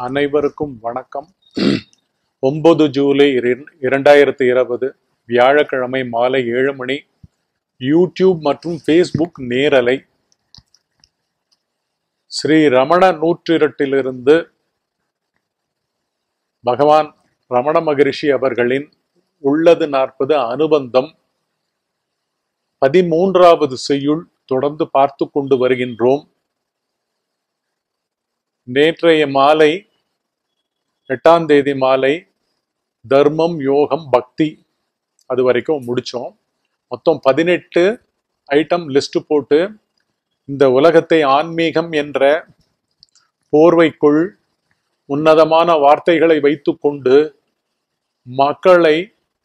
அனைவருக்கும் வணக்கம் ஒன்பது ஜூலை இர- இரண்டாயிரத்தி இருபது வியாழக்கிழமை மாலை ஏழு மணி யூடியூப் மற்றும் ஃபேஸ்புக் நேரலை ஸ்ரீ ரமண நூற்றிரட்டிலிருந்து பகவான் ரமண மகரிஷி அவர்களின் உள்ளது நாற்பது அனுபந்தம் பதிமூன்றாவது செய்யுள் தொடர்ந்து பார்த்து கொண்டு வருகின்றோம் நேற்றைய மாலை எட்டாம் தேதி மாலை தர்மம் யோகம் பக்தி அது வரைக்கும் முடிச்சோம் மொத்தம் பதினெட்டு ஐட்டம் லிஸ்ட் போட்டு இந்த உலகத்தை ஆன்மீகம் என்ற போர்வைக்குள் உன்னதமான வார்த்தைகளை வைத்துக்கொண்டு மக்களை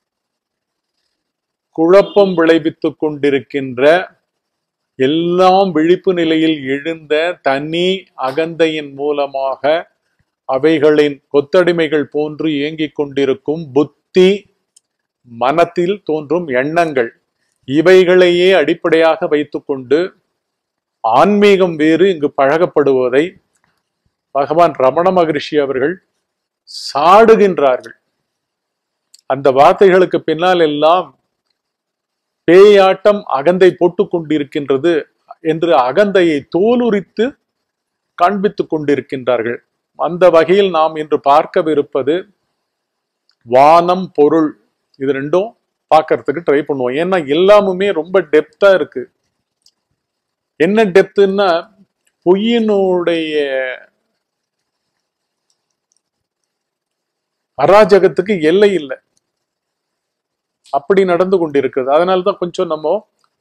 குழப்பம் விளைவித்துக் கொண்டிருக்கின்ற எல்லாம் விழிப்பு நிலையில் எழுந்த தனி அகந்தையின் மூலமாக அவைகளின் கொத்தடிமைகள் போன்று இயங்கிக் கொண்டிருக்கும் புத்தி மனத்தில் தோன்றும் எண்ணங்கள் இவைகளையே அடிப்படையாக வைத்துக்கொண்டு ஆன்மீகம் வேறு இங்கு பழகப்படுவதை பகவான் ரமண மகரிஷி அவர்கள் சாடுகின்றார்கள் அந்த வார்த்தைகளுக்கு பின்னால் எல்லாம் பேயாட்டம் அகந்தை போட்டுக் கொண்டிருக்கின்றது என்று அகந்தையை தோலுரித்து காண்பித்துக் கொண்டிருக்கின்றார்கள் அந்த வகையில் நாம் இன்று பார்க்கவிருப்பது வானம் பொருள் இது ரெண்டும் பார்க்கறதுக்கு ட்ரை பண்ணுவோம் ஏன்னா எல்லாமுமே ரொம்ப டெப்தா இருக்கு என்ன டெப்த்துன்னா பொய்யினுடைய அராஜகத்துக்கு எல்லை இல்லை அப்படி நடந்து கொண்டிருக்கிறது அதனால்தான் கொஞ்சம் நம்ம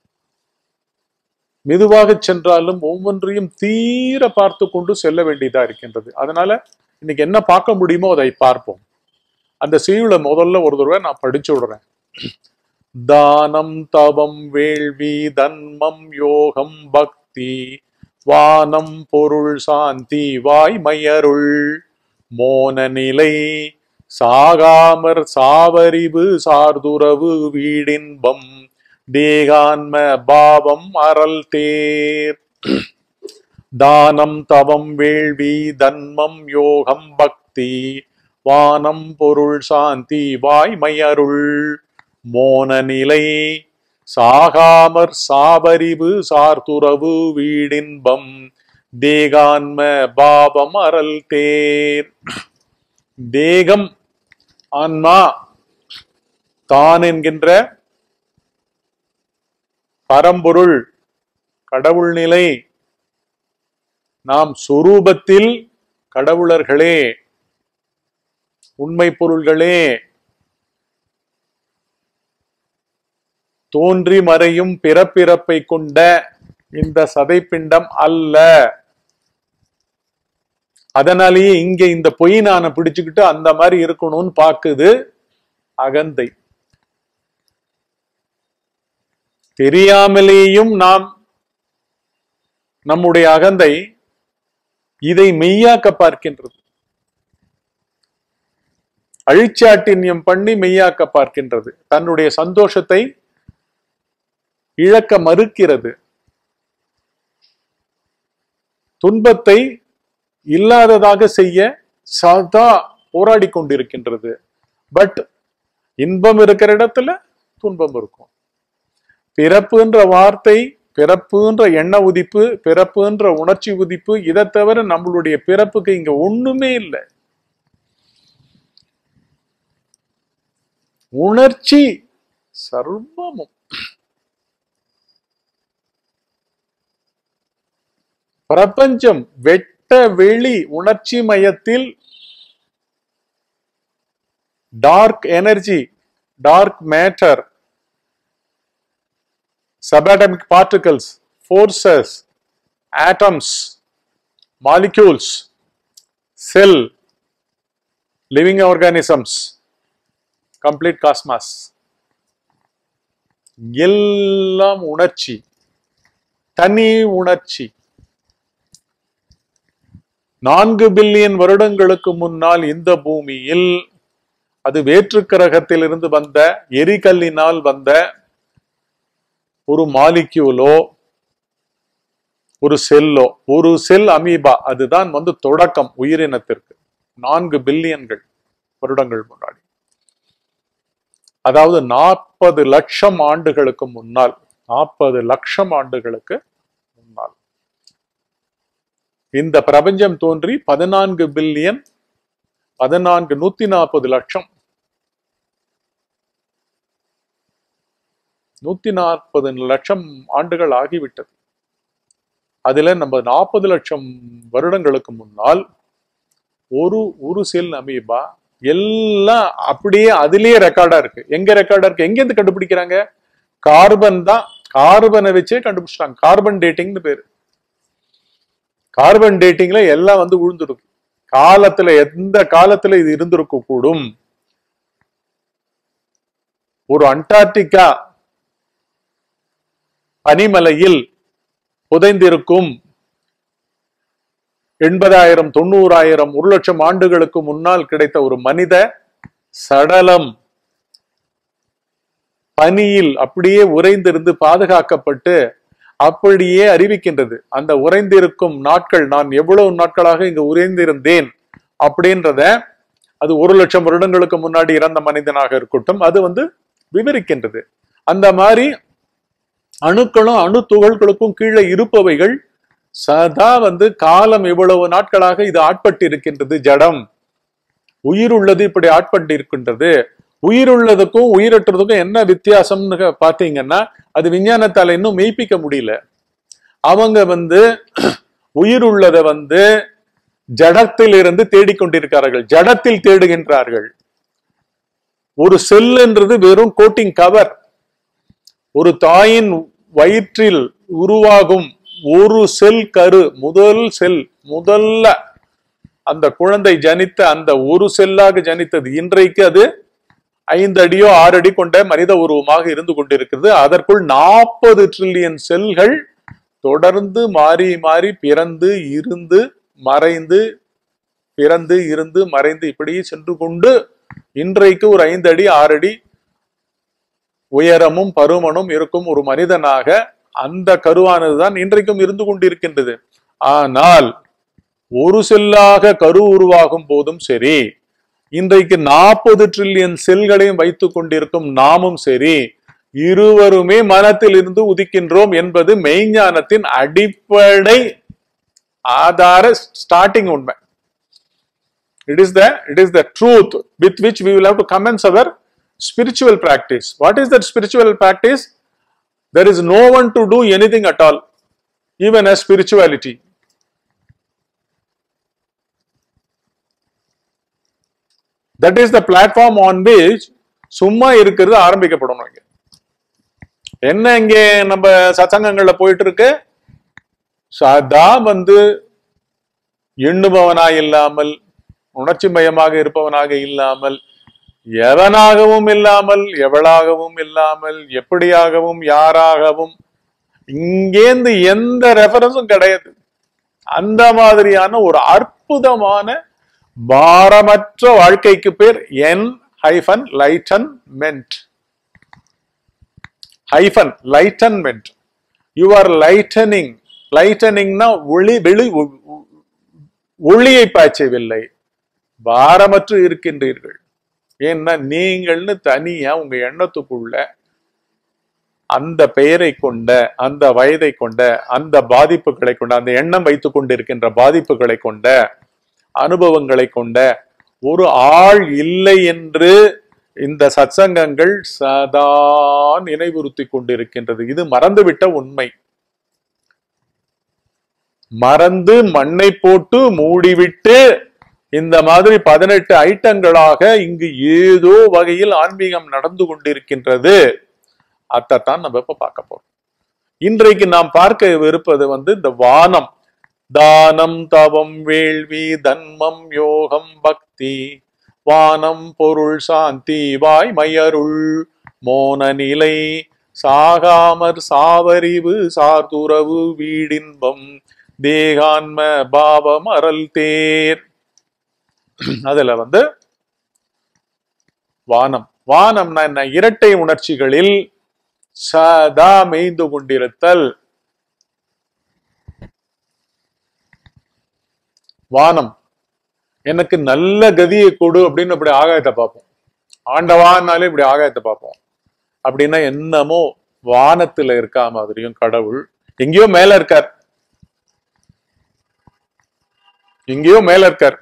மெதுவாக சென்றாலும் ஒவ்வொன்றையும் தீர பார்த்து கொண்டு செல்ல வேண்டியதா இருக்கின்றது அதனால இன்னைக்கு என்ன பார்க்க முடியுமோ அதை பார்ப்போம் அந்த செய்யுளை முதல்ல ஒரு தடவை நான் படிச்சு விடுறேன் தானம் தவம் வேள்வி தன்மம் யோகம் பக்தி வானம் பொருள் சாந்தி வாய்மையருள் மோன நிலை சாகாமற் சாவரிவு சார்துறவு வீடின்பம் தேகான்ம பாவம் அறல் தேர் தானம் தவம் வேள்வி தன்மம் யோகம் பக்தி வானம் பொருள் சாந்தி வாய்மையருள் மோன நிலை சாகாமற் சாவரிவு சார்துறவு வீடின்பம் தேகான்ம பாவம் அறல் தேர் தேகம் ஆன்மா தான் என்கின்ற பரம்பொருள் கடவுள் நிலை நாம் சொரூபத்தில் கடவுளர்களே உண்மை பொருள்களே தோன்றி மறையும் பிறப்பிறப்பை கொண்ட இந்த சதைப்பிண்டம் அல்ல அதனாலேயே இங்க இந்த பொய் நானை பிடிச்சுக்கிட்டு அந்த மாதிரி இருக்கணும்னு பாக்குது அகந்தை தெரியாமலேயும் நாம் நம்முடைய அகந்தை இதை மெய்யாக்க பார்க்கின்றது அழிச்சாட்டின்யம் பண்ணி மெய்யாக்க பார்க்கின்றது தன்னுடைய சந்தோஷத்தை இழக்க மறுக்கிறது துன்பத்தை இல்லாததாக செய்ய சதா போராடி கொண்டிருக்கின்றது பட் இன்பம் இருக்கிற இடத்துல துன்பம் இருக்கும் பிறப்புன்ற வார்த்தை பிறப்புன்ற எண்ண உதிப்பு பிறப்புன்ற உணர்ச்சி உதிப்பு இதை தவிர நம்மளுடைய பிறப்புக்கு இங்க ஒண்ணுமே இல்லை உணர்ச்சி சர்வமும் பிரபஞ்சம் வெட்ட வெளி உணர்ச்சி மயத்தில் dark energy dark matter subatomic particles, forces, atoms, molecules, cell, living organisms, complete cosmos. எல்லாம் உணர்ச்சி தனி உணர்ச்சி நான்கு பில்லியன் வருடங்களுக்கு முன்னால் இந்த பூமியில் அது வேற்று கிரகத்திலிருந்து வந்த எரிகல்லினால் வந்த ஒரு மாலிக்யூலோ ஒரு செல்லோ ஒரு செல் அமீபா அதுதான் வந்து தொடக்கம் உயிரினத்திற்கு நான்கு பில்லியன்கள் வருடங்கள் முன்னாடி அதாவது நாற்பது லட்சம் ஆண்டுகளுக்கு முன்னால் நாற்பது லட்சம் ஆண்டுகளுக்கு முன்னால் இந்த பிரபஞ்சம் தோன்றி பதினான்கு பில்லியன் பதினான்கு நூத்தி நாற்பது லட்சம் நூத்தி நாற்பது லட்சம் ஆண்டுகள் ஆகிவிட்டது அதுல நம்ம நாற்பது லட்சம் வருடங்களுக்கு முன்னால் ஒரு ஒரு செல் அமீபா எல்லாம் அப்படியே அதுலயே ரெக்கார்டா இருக்கு எங்க ரெக்கார்டா இருக்கு எங்க இருந்து கண்டுபிடிக்கிறாங்க கார்பன் தான் கார்பனை வச்சே கண்டுபிடிச்சிட்டாங்க கார்பன் டேட்டிங்னு பேரு கார்பன் டேட்டிங்ல எல்லாம் வந்து விழுந்துருக்கு காலத்துல எந்த காலத்துல இது இருந்திருக்க கூடும் ஒரு அண்டார்டிகா பனிமலையில் புதைந்திருக்கும் எண்பதாயிரம் தொண்ணூறாயிரம் ஒரு லட்சம் ஆண்டுகளுக்கு முன்னால் கிடைத்த ஒரு மனித சடலம் பனியில் அப்படியே உறைந்திருந்து பாதுகாக்கப்பட்டு அப்படியே அறிவிக்கின்றது அந்த உறைந்திருக்கும் நாட்கள் நான் எவ்வளவு நாட்களாக இங்கு உறைந்திருந்தேன் அப்படின்றத அது ஒரு லட்சம் வருடங்களுக்கு முன்னாடி இறந்த மனிதனாக இருக்கட்டும் அது வந்து விவரிக்கின்றது அந்த மாதிரி அணுக்களும் அணு துகள்களுக்கும் கீழே இருப்பவைகள் சதா வந்து காலம் இவ்வளவு நாட்களாக இது ஆட்பட்டு இருக்கின்றது ஜடம் உயிர் உள்ளது இப்படி ஆட்பட்டு இருக்கின்றது உயிர் உள்ளதுக்கும் உயிரற்றதுக்கும் என்ன வித்தியாசம்னு பாத்தீங்கன்னா அது விஞ்ஞானத்தால இன்னும் மெய்ப்பிக்க முடியல அவங்க வந்து உயிர் உள்ளதை வந்து ஜடத்தில் இருந்து தேடிக்கொண்டிருக்கிறார்கள் ஜடத்தில் தேடுகின்றார்கள் ஒரு செல்லுன்றது வெறும் கோட்டிங் கவர் ஒரு தாயின் வயிற்றில் உருவாகும் ஒரு செல் கரு முதல் செல் முதல்ல அந்த குழந்தை ஜனித்த அந்த ஒரு செல்லாக ஜனித்தது இன்றைக்கு அது ஐந்து அடியோ ஆறு அடி கொண்ட மனித உருவமாக இருந்து கொண்டிருக்கிறது அதற்குள் நாற்பது ட்ரில்லியன் செல்கள் தொடர்ந்து மாறி மாறி பிறந்து இருந்து மறைந்து பிறந்து இருந்து மறைந்து இப்படியே சென்று கொண்டு இன்றைக்கு ஒரு ஐந்து அடி ஆறு அடி உயரமும் பருமனும் இருக்கும் ஒரு மனிதனாக அந்த கருவானதுதான் இன்றைக்கும் இருந்து கொண்டிருக்கின்றது ஆனால் ஒரு செல்லாக கரு உருவாகும் போதும் சரி இன்றைக்கு நாற்பது ட்ரில்லியன் செல்களையும் வைத்துக் கொண்டிருக்கும் நாமும் சரி இருவருமே மனத்தில் இருந்து உதிக்கின்றோம் என்பது மெய்ஞானத்தின் அடிப்படை ஆதார ஸ்டார்டிங் உண்மை it is the it is the truth with which we will have to commence our spiritual practice what is that spiritual practice there is no one to do anything at all, even as spirituality. That is the platform on which சும்மா இருக்கிறது ஆரம்பிக்கப்படணும் இங்க என்ன இங்கே நம்ம சத்சங்கங்கள்ல போயிட்டு இருக்கு சதா வந்து எண்ணுபவனாய் இல்லாமல் உணர்ச்சி மயமாக இருப்பவனாக இல்லாமல் எவனாகவும் இல்லாமல் எவளாகவும் இல்லாமல் எப்படியாகவும் யாராகவும் இங்கேந்து எந்த ரெஃபரன்ஸும் கிடையாது அந்த மாதிரியான ஒரு அற்புதமான பாரமற்ற வாழ்க்கைக்கு பேர் என் hyphen lightenment hyphen lightenment you are lightening லைட்டனிங்னா ஒளி வெளி ஒளியை பாய்ச்சவில்லை பாரமற்று இருக்கின்றீர்கள் ஏன்னா நீங்கள்னு தனியா உங்க எண்ணத்துக்குள்ள அந்த பெயரை கொண்ட அந்த வயதை கொண்ட அந்த பாதிப்புகளை கொண்ட அந்த எண்ணம் வைத்துக் கொண்டிருக்கின்ற பாதிப்புகளை கொண்ட அனுபவங்களை கொண்ட ஒரு ஆள் இல்லை என்று இந்த சத்சங்கங்கள் சதா நினைவுறுத்தி கொண்டிருக்கின்றது இது மறந்துவிட்ட உண்மை மறந்து மண்ணை போட்டு மூடிவிட்டு இந்த மாதிரி பதினெட்டு ஐட்டங்களாக இங்கு ஏதோ வகையில் ஆன்மீகம் நடந்து கொண்டிருக்கின்றது அதைத்தான் நம்ம இப்ப பார்க்க போறோம் இன்றைக்கு நாம் பார்க்க இருப்பது வந்து இந்த வானம் தானம் தவம் வேள்வி தன்மம் யோகம் பக்தி வானம் பொருள் சாந்தி வாய்மையருள் மோன நிலை சாகாமற் சாவறிவு சார்துறவு வீடின்பம் தேகான்ம பாவம் அறல் தேர் அதுல வந்து வானம் வானம்னா என்ன இரட்டை உணர்ச்சிகளில் சதா மேய்ந்து கொண்டிருத்தல் வானம் எனக்கு நல்ல கதியை கொடு அப்படின்னு இப்படி ஆகாயத்தை பார்ப்போம் ஆண்டவான்னாலே இப்படி ஆகாயத்தை பார்ப்போம் அப்படின்னா என்னமோ வானத்துல இருக்கா மாதிரியும் கடவுள் எங்கேயோ மேல இருக்கார் எங்கேயோ மேல இருக்கார்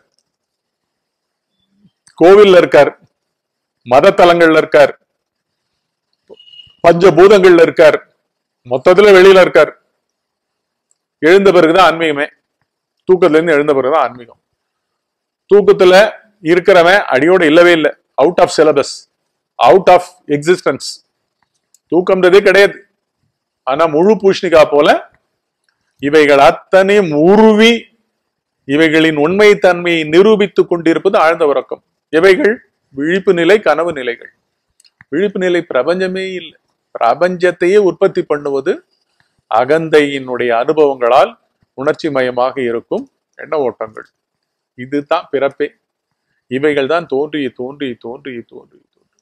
கோவில்ல இருக்கார் மத தலங்கள்ல இருக்கார் பஞ்சபூதங்கள்ல இருக்கார் மொத்தத்துல வெளியில இருக்கார் எழுந்த பிறகுதான் ஆன்மீகமே தூக்கத்துல இருந்து எழுந்த பிறகுதான் ஆன்மீகம் தூக்கத்துல இருக்கிறவன் அடியோட இல்லவே இல்லை out of syllabus out of existence தூக்கம்ன்றதே கிடையாது ஆனா முழு பூஷ்ணிகா போல இவைகள் அத்தனையும் உருவி இவைகளின் உண்மைத்தன்மையை நிரூபித்துக் கொண்டிருப்பது ஆழ்ந்த உறக்கம் இவைகள் விழிப்பு நிலை கனவு நிலைகள் விழிப்பு நிலை பிரபஞ்சமே இல்லை பிரபஞ்சத்தையே உற்பத்தி பண்ணுவது அகந்தையினுடைய அனுபவங்களால் உணர்ச்சி மயமாக இருக்கும் எண்ண ஓட்டங்கள் இதுதான் பிறப்பே இவைகள் தான் தோன்றி தோன்றி தோன்றி தோன்றி தோன்றி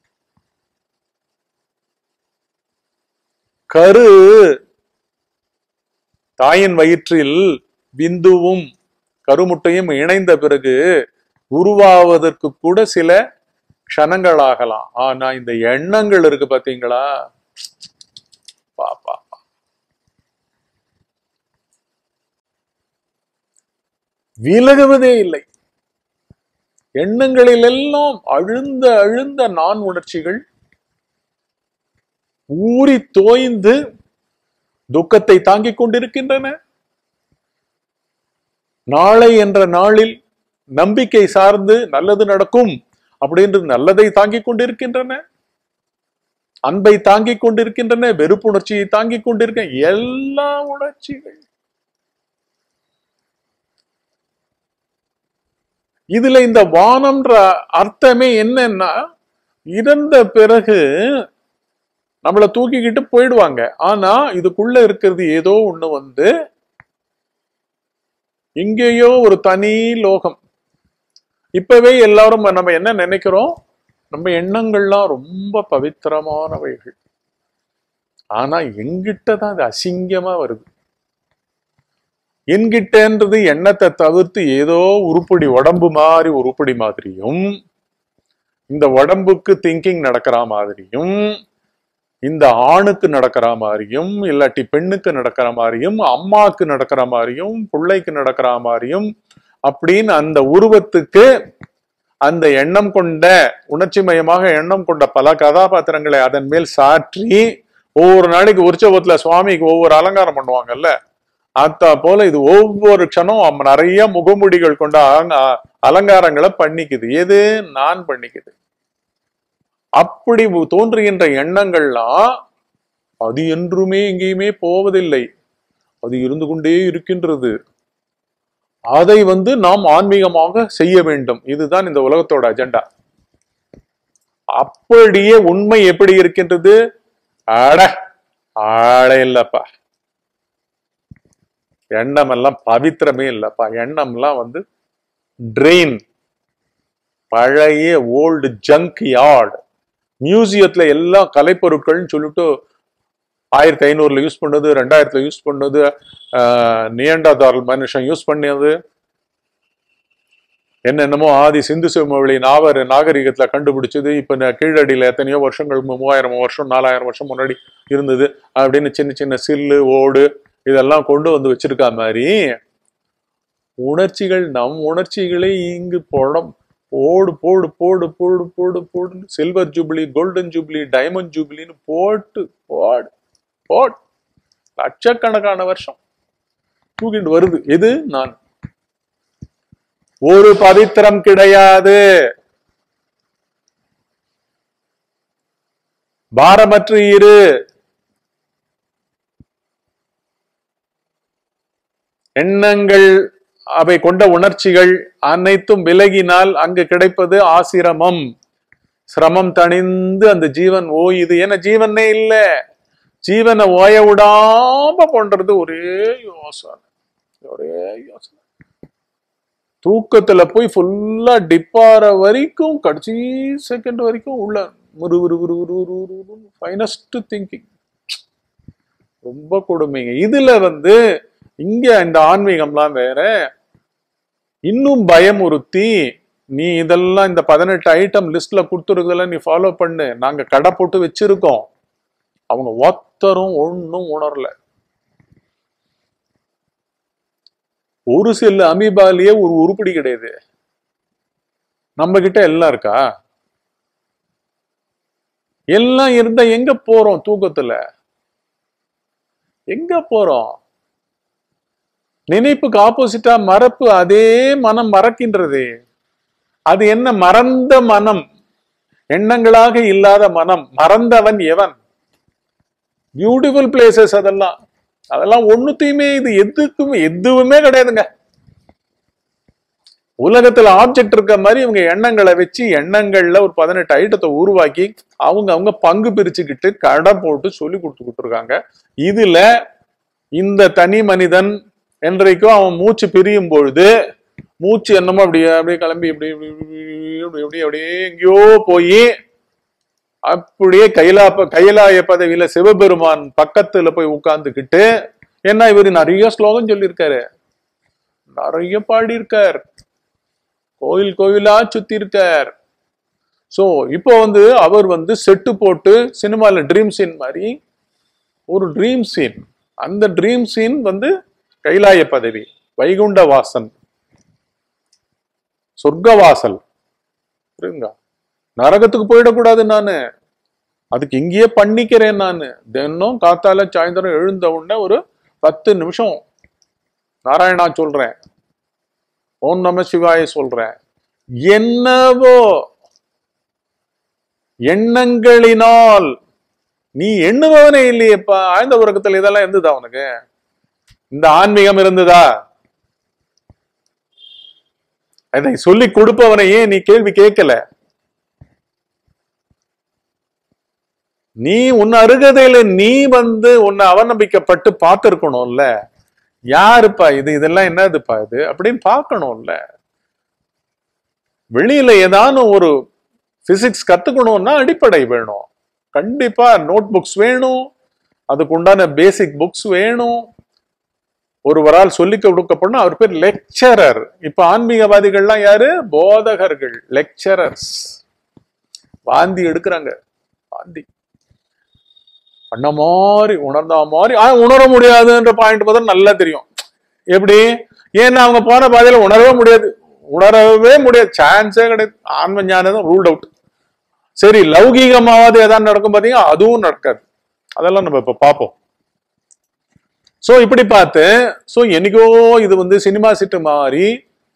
கரு தாயின் வயிற்றில் விந்துவும் கருமுட்டையும் இணைந்த பிறகு உருவாவதற்கு கூட சில க்ஷணங்கள் ஆகலாம் ஆனா இந்த எண்ணங்கள் இருக்கு பாத்தீங்களா பாப்பா விலகுவதே இல்லை எண்ணங்களில் எல்லாம் அழுந்த அழுந்த நான் உணர்ச்சிகள் ஊறி தோய்ந்து துக்கத்தை தாங்கிக் கொண்டிருக்கின்றன நாளை என்ற நாளில் நம்பிக்கை சார்ந்து நல்லது நடக்கும் அப்படின்னு நல்லதை தாங்கிக் கொண்டிருக்கின்றன அன்பை தாங்கிக் கொண்டிருக்கின்றன வெறுப்புணர்ச்சியை தாங்கிக் கொண்டிருக்க எல்லா உணர்ச்சிகள் இதுல இந்த வானம்ன்ற அர்த்தமே என்னன்னா இறந்த பிறகு நம்மள தூக்கிக்கிட்டு போயிடுவாங்க ஆனா இதுக்குள்ள இருக்கிறது ஏதோ ஒண்ணு வந்து எங்கேயோ ஒரு தனி லோகம் இப்பவே எல்லாரும் நம்ம என்ன நினைக்கிறோம் நம்ம எண்ணங்கள்லாம் ரொம்ப பவித்திரமானவைகள் ஆனா எங்கிட்ட தான் அது அசிங்கமா வருது என்கிட்டன்றது எண்ணத்தை தவிர்த்து ஏதோ உருப்படி உடம்பு மாதிரி உருப்படி மாதிரியும் இந்த உடம்புக்கு திங்கிங் நடக்கிற மாதிரியும் இந்த ஆணுக்கு நடக்கிற மாதிரியும் இல்லாட்டி பெண்ணுக்கு நடக்கிற மாதிரியும் அம்மாக்கு நடக்கிற மாதிரியும் பிள்ளைக்கு நடக்கிற மாதிரியும் அப்படின்னு அந்த உருவத்துக்கு அந்த எண்ணம் கொண்ட உணர்ச்சி மயமாக எண்ணம் கொண்ட பல கதாபாத்திரங்களை அதன் மேல் சாற்றி ஒவ்வொரு நாளைக்கு உற்சவத்துல சுவாமிக்கு ஒவ்வொரு அலங்காரம் பண்ணுவாங்கல்ல அத்தா போல இது ஒவ்வொரு க்ஷணம் நிறைய முகமுடிகள் கொண்ட அலங்க- அலங்காரங்களை பண்ணிக்குது எது நான் பண்ணிக்குது அப்படி தோன்றுகின்ற எண்ணங்கள்லாம் அது என்றுமே எங்கேயுமே போவதில்லை அது இருந்து கொண்டே இருக்கின்றது அதை வந்து நாம் ஆன்மீகமாக செய்ய வேண்டும் இதுதான் இந்த உலகத்தோட அஜெண்டா அப்படியே உண்மை எப்படி இருக்கின்றது அட ஆளே இல்லப்பா எண்ணம் எல்லாம் பவித்திரமே இல்லப்பா எண்ணம்லாம் வந்து ட்ரெயின் பழைய ஓல்டு ஜங்க் யார்டு மியூசியத்துல எல்லாம் கலைப்பொருட்கள்னு சொல்லிட்டு ஆயிரத்தி ஐநூறுல யூஸ் பண்ணது ரெண்டாயிரத்துல யூஸ் பண்ணது நியண்டாதாரல் மனுஷன் யூஸ் பண்ணது என்னென்னமோ ஆதி சிந்து செம்மொழி நாவர் நாகரிகத்துல கண்டுபிடிச்சது இப்ப ந- கீழடியில எத்தனையோ வருஷங்கள் மு- மூவாயிரம் வருஷம் நாலாயிரம் வருஷம் முன்னாடி இருந்தது அப்படின்னு சின்ன சின்ன சில்லு ஓடு இதெல்லாம் கொண்டு வந்து வச்சிருக்கா மாதிரி உணர்ச்சிகள் நம் உணர்ச்சிகளே இங்கு போடம் போடு போடு போடு போடு போடு போடுன்னு silver jubilee golden jubilee diamond ஜூப்ளின்னு போட்டு போடு போட் லட்சக்கணக்கான வருஷம் தூக்கிட்டு வருது எது நான் ஒரு பவித்திரம் கிடையாது பாரமற்று இரு எண்ணங்கள் அவை கொண்ட உணர்ச்சிகள் அனைத்தும் விலகினால் அங்கு கிடைப்பது ஆசிரமம் சிரமம் தணிந்து அந்த ஜீவன் ஓயுது ஏன்னா ஜீவனே இல்ல ஜீவனை ஓய விடாம பண்றது ஒரே யோசனை ஒரே யோசனை தூக்கத்துல போய் ஃபுல்லா டிப்பார வரைக்கும் கடைசி செகண்ட் வரைக்கும் உள்ள முரு உரு உரு உரு உரு உரு உரு ஃபைனஸ்ட் திங்கிங் ரொம்ப கொடுமைங்க இதுல வந்து இங்க இந்த ஆன்மீகம்லாம் வேற இன்னும் பயமுறுத்தி நீ இதெல்லாம் இந்த பதினெட்டு ஐட்டம் லிஸ்ட்ல கொடுத்துருக்கல நீ ஃபாலோ பண்ணு நாங்க கடை போட்டு வச்சிருக்கோம் அவங்க ஒத்தரும் ஒன்னும் உணரல ஒரு சில அமீபாலேயே ஒரு உருப்படி கிடையாது நம்ம கிட்ட எல்லாம் இருக்கா எல்லாம் இருந்தா எங்க போறோம் தூக்கத்துல எங்க போறோம் நினைப்புக்கு ஆப்போசிட்டா மறப்பு அதே மனம் மறக்கின்றது அது என்ன மறந்த மனம் எண்ணங்களாக இல்லாத மனம் மறந்தவன் எவன் பியூட்டிஃபுல் பிளேசஸ் அதெல்லாம் அதெல்லாம் ஒண்ணுத்தையுமே இது எதுக்குமே எதுவுமே கிடையாதுங்க உலகத்துல ஆப்ஜெக்ட் இருக்க மாதிரி இவங்க எண்ணங்களை வச்சு எண்ணங்கள்ல ஒரு பதினெட்டு ஐட்டத்தை உருவாக்கி அவங்க அவங்க பங்கு பிரிச்சுக்கிட்டு கடை போட்டு சொல்லி கொடுத்துக்கிட்டு இருக்காங்க இதுல இந்த தனி மனிதன் என்றைக்கும் அவன் மூச்சு பிரியும் பொழுது மூச்சு என்னமோ அப்படியே அப்படியே கிளம்பி இப்படி இப்படி இப்படி இப்படி அப்படியே எங்கேயோ போய் அப்படியே கைலா கைலாய பதவியில சிவபெருமான் பக்கத்துல போய் உட்கார்ந்துக்கிட்டு என்ன இவரு நிறைய ஸ்லோகம் சொல்லியிருக்காரு நிறைய பாடியிருக்கார் கோயில் கோயிலா சுத்தி இருக்கார் சோ இப்போ வந்து அவர் வந்து செட்டு போட்டு சினிமால ட்ரீம் சீன் மாதிரி ஒரு ட்ரீம் சீன் அந்த ட்ரீம் சீன் வந்து கைலாய பதவி வைகுண்ட வாசன் சொர்க்கவாசல் புரியுங்க நரகத்துக்கு போயிடக்கூடாது நானு அதுக்கு இங்கேயே பண்ணிக்கிறேன் நான் தினம் காத்தால சாயந்தரம் எழுந்த உடனே ஒரு பத்து நிமிஷம் நாராயணா சொல்றேன் ஓம் நம சிவாய சொல்றேன் என்னவோ எண்ணங்களினால் நீ எண்ணுபவனே இல்லையேப்பா ஆழ்ந்த உறக்கத்துல இதெல்லாம் இருந்ததா உனக்கு இந்த ஆன்மீகம் இருந்ததா அதை சொல்லி கொடுப்பவனையே நீ கேள்வி கேட்கல நீ உன் அருகதையில நீ வந்து உன்னை அவநம்பிக்கப்பட்டு பார்த்திருக்கணும்ல யாருப்பா இது இதெல்லாம் என்னதுப்பா இது அப்படின்னு பார்க்கணும்ல வெளியில ஏதானும் ஒரு பிசிக்ஸ் கத்துக்கணும்னா அடிப்படை வேணும் கண்டிப்பா நோட் புக்ஸ் வேணும் அதுக்கு உண்டான பேசிக் புக்ஸ் வேணும் ஒருவரால் சொல்லி கொடுக்கப்படும் அவர் பேர் லெக்சரர் இப்ப ஆன்மீகவாதிகள்லாம் யாரு போதகர்கள் லெக்சரர்ஸ் வாந்தி எடுக்கிறாங்க வாந்தி பண்ண மாதிரி உணர்ந்தா மாதிரி ஆனா உணர முடியாதுன்ற பாயிண்ட் பார்த்தா நல்லா தெரியும் எப்படி ஏன்னா அவங்க போன பாதையில உணரவே முடியாது உணரவே முடியாது சான்ஸே கிடையாது ஆன்ம ஞானம் ரூல்ட் அவுட் சரி லௌகீகமாவது ஏதாவது நடக்கும் பாத்தீங்க அதுவும் நடக்காது அதெல்லாம் நம்ம இப்ப பார்ப்போம் சோ இப்படி பார்த்து சோ என்னைக்கோ இது வந்து சினிமா சிட்டு மாதிரி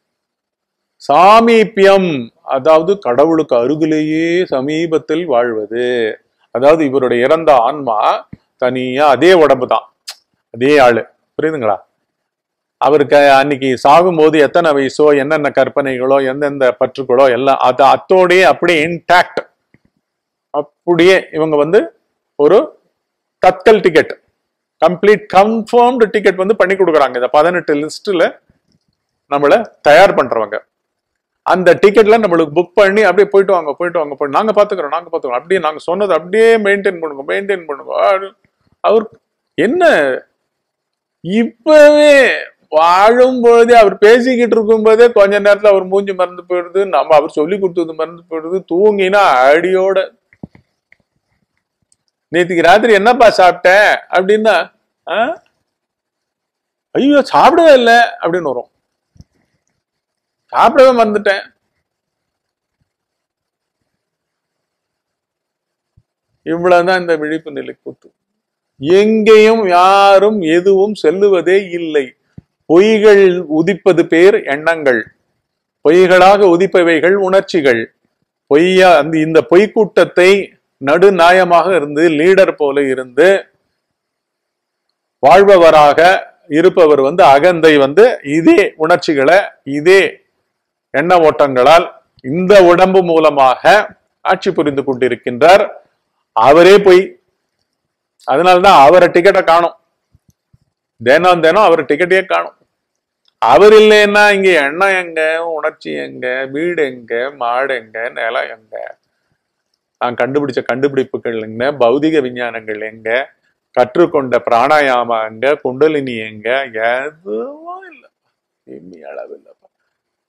சாமீபியம் அதாவது கடவுளுக்கு அருகிலேயே சமீபத்தில் வாழ்வது அதாவது இவருடைய இறந்த ஆன்மா தனியா அதே உடம்பு தான் அதே ஆளு புரியுதுங்களா அவருக்கு அன்னைக்கு சாகும்போது எத்தனை வயசோ என்னென்ன கற்பனைகளோ எந்தெந்த பற்றுகளோ எல்லாம் அது அத்தோடயே அப்படியே இன்டாக்ட் அப்படியே இவங்க வந்து ஒரு Tatkal ticket complete confirmed ticket வந்து பண்ணி கொடுக்குறாங்க இந்த பதினெட்டு லிஸ்ட்ல நம்மளை தயார் பண்றவங்க அந்த டிக்கெட்ல நம்மளுக்கு புக் பண்ணி அப்படியே போயிட்டு வாங்க போயிட்டு வாங்க போய் நாங்க பாத்துக்கிறோம் நாங்க பாத்துக்கிறோம் அப்படியே நாங்க சொன்னது அப்படியே மெயின்டைன் பண்ணுங்க மெயின்டைன் பண்ணுங்க ஆ, அவர் என்ன இப்பவே வாழும் பொழுதே அவர் பேசிக்கிட்டு இருக்கும் போதே கொஞ்ச நேரத்துல அவர் மூஞ்சி மறந்து போயிடுது நம்ம அவர் சொல்லி கொடுத்தது மறந்து போயிடுது தூங்கினா அடியோட நேத்துக்கு ராத்திரி என்னப்பா சாப்பிட்ட அப்படின்னா ஆ? ஐயோ சாப்பிடவே இல்லை அப்படின்னு வரும் சாப்பிடவே மறந்துட்டேன் இவ்வளவுதான் இந்த விழிப்பு நிலை கூத்து எங்கேயும் யாரும் எதுவும் செல்லுவதே இல்லை பொய்கள் உதிப்பது பேர் எண்ணங்கள் பொய்களாக உதிப்பவைகள் உணர்ச்சிகள் பொய்யா அந்த இந்த பொய்க்கூட்டத்தை நடுநாயமாக இருந்து லீடர் போல இருந்து வாழ்பவராக இருப்பவர் வந்து அகந்தை வந்து இதே உணர்ச்சிகளை இதே எண்ண ஓட்டங்களால் இந்த உடம்பு மூலமாக ஆட்சி புரிந்து கொண்டிருக்கின்றார் அவரே போய் அதனாலதான் அவரை டிக்கெட்டை காணும் தினம் தினம் அவர் டிக்கெட்டே காணும் அவர் இல்லைன்னா இங்க எண்ணம் எங்க உணர்ச்சி எங்க வீடு எங்க மாடு எங்க நிலம் எங்க நான் கண்டுபிடிச்ச கண்டுபிடிப்புகள் எங்க பௌதிக விஞ்ஞானங்கள் எங்க கற்றுக்கொண்ட பிராணாயாமம் எங்க குண்டலினி எங்க எதுவும் இல்லை இம்மி அளவு இல்லப்பா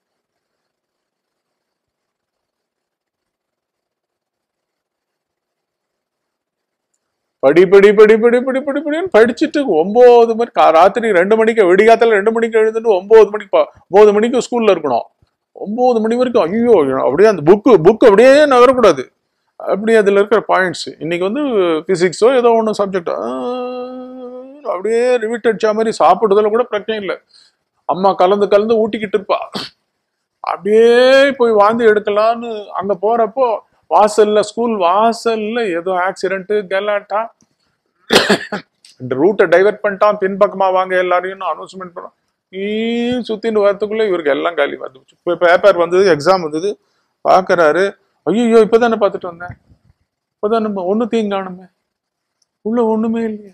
படி படி படி படி படி படி படின்னு படிச்சுட்டு ஒன்பது மணி கா- ராத்திரி ரெண்டு மணிக்கு விடிகாத்தால ரெண்டு மணிக்கு எழுந்துட்டு ஒன்பது மணிக்கு பா- ஒன்பது மணிக்கு ஸ்கூல்ல இருக்கணும் ஒன்பது மணி வரைக்கும் ஐயோ அப்படியே அந்த புக்கு புக் அப்படியே நகரக்கூடாது அப்படியே அதுல இருக்கிற பாயிண்ட்ஸ் இன்னைக்கு வந்து பிசிக்ஸோ ஏதோ ஒன்று சப்ஜெக்ட் அப்படியே ரிவிட் அடிச்ச மாதிரி சாப்பிடுறதுல கூட பிரச்சனை இல்லை அம்மா கலந்து கலந்து ஊட்டிக்கிட்டு இருப்பா அப்படியே போய் வாந்தி எடுக்கலான்னு அங்க போறப்போ வாசல்ல ஸ்கூல் வாசல்ல ஏதோ ஆக்சிடென்ட் கலாட்டா இந்த ரூட்டை டைவர்ட் பண்ணிட்டான் பின்பக்கமா வாங்க எல்லாரையும் அனௌன்ஸ்மெண்ட் பண்ணோம் நீ சுத்தின்னு வரதுக்குள்ள இவருக்கு எல்லாம் காலி வந்து இப்போ பேப்பர் வந்தது எக்ஸாம் வந்தது பாக்குறாரு ஐயோ இப்பதானே பார்த்துட்டு வந்தேன் இப்பதானே ஒண்ணு தீங்காணுமே உள்ள ஒண்ணுமே இல்லையே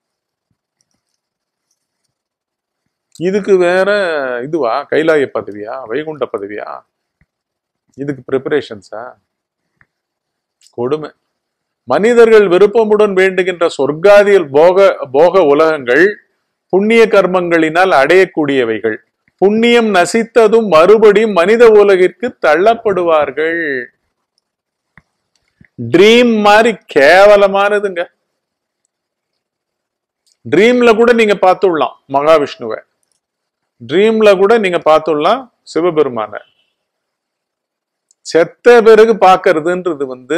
இதுக்கு வேற இதுவா கைலாய பதவியா வைகுண்ட பதவியா இதுக்கு ப்ரிப்பரேஷன்ஸா கொடுமை மனிதர்கள் விருப்பமுடன் வேண்டுகின்ற சொர்க்காதியில் போக போக உலகங்கள் புண்ணிய கர்மங்களினால் அடையக்கூடியவைகள் புண்ணியம் நசித்ததும் மறுபடியும் மனித உலகிற்கு தள்ளப்படுவார்கள் ட்ரீம் மாதிரி கேவலமானதுங்க ட்ரீம்ல கூட நீங்க பார்த்துடலாம் மகாவிஷ்ணுவை ட்ரீம்ல கூட நீங்க பார்த்துடலாம் சிவபெருமான செத்த பிறகு பார்க்கறதுன்றது வந்து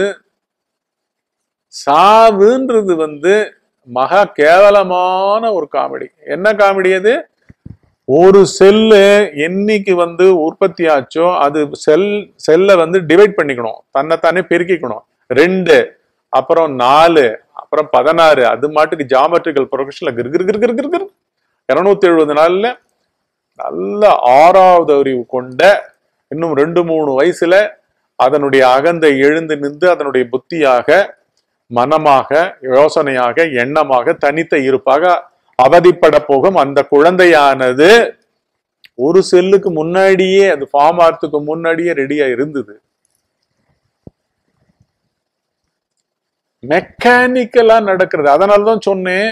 சாவுன்றது வந்து மகா கேவலமான ஒரு காமெடி என்ன காமெடி அது ஒரு செல்லு என்னைக்கு வந்து உற்பத்தி ஆச்சோ அது செல் செல்லை வந்து டிவைட் பண்ணிக்கணும் தன்னைத்தானே பெருக்கிக்கணும் ரெண்டு அப்புறம் நாலு அப்புறம் பதினாறு அது மாட்டுக்கு ஜாமெட்ரிக்கல் ப்ரொஃபஷன்ல கிரு கிரு கிரு கிரு கிரு கிரு இருநூத்தி எழுபது நாள்ல நல்ல ஆறாவது அறிவு கொண்ட இன்னும் ரெண்டு மூணு வயசுல அதனுடைய அகந்தை எழுந்து நின்று அதனுடைய புத்தியாக மனமாக யோசனையாக எண்ணமாக தனித்த இருப்பாக அவதிப்பட போகும் அந்த குழந்தையானது ஒரு செல்லுக்கு முன்னாடியே அது ஃபார்ம் ஆகிறதுக்கு முன்னாடியே ரெடியா இருந்தது மெக்கானிக்கலா நடக்கிறது அதனாலதான் சொன்னேன்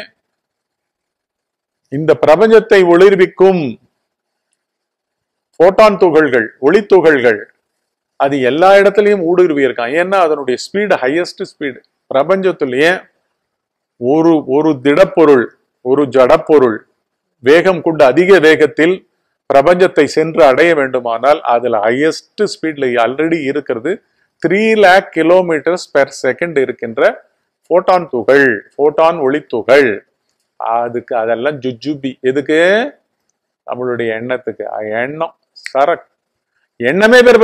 இந்த பிரபஞ்சத்தை ஒளிர்விக்கும் போட்டான் துகள்கள் ஒளித்துகள்கள் அது எல்லா இடத்துலயும் ஊடுருவி இருக்கான் ஏன்னா அதனுடைய ஸ்பீடு ஹையஸ்ட் ஸ்பீடு பிரபஞ்சத்திலேயே ஒரு ஒரு திடப்பொருள் ஒரு ஜடப்பொருள் வேகம் கொண்டு அதிக வேகத்தில் பிரபஞ்சத்தை சென்று அடைய வேண்டுமானால் அதுல ஹையஸ்ட் ஸ்பீட்ல ஆல்ரெடி இருக்கிறது three lakh kilometres per second இருக்கின்ற போட்டான் துகள் போட்டான் ஒளித்துகள் அதுக்கு அதெல்லாம் ஜுஜுபி எதுக்கு நம்மளுடைய எண்ணத்துக்கு அஹ் எண்ணம் சரக் எண்ணமே பெரு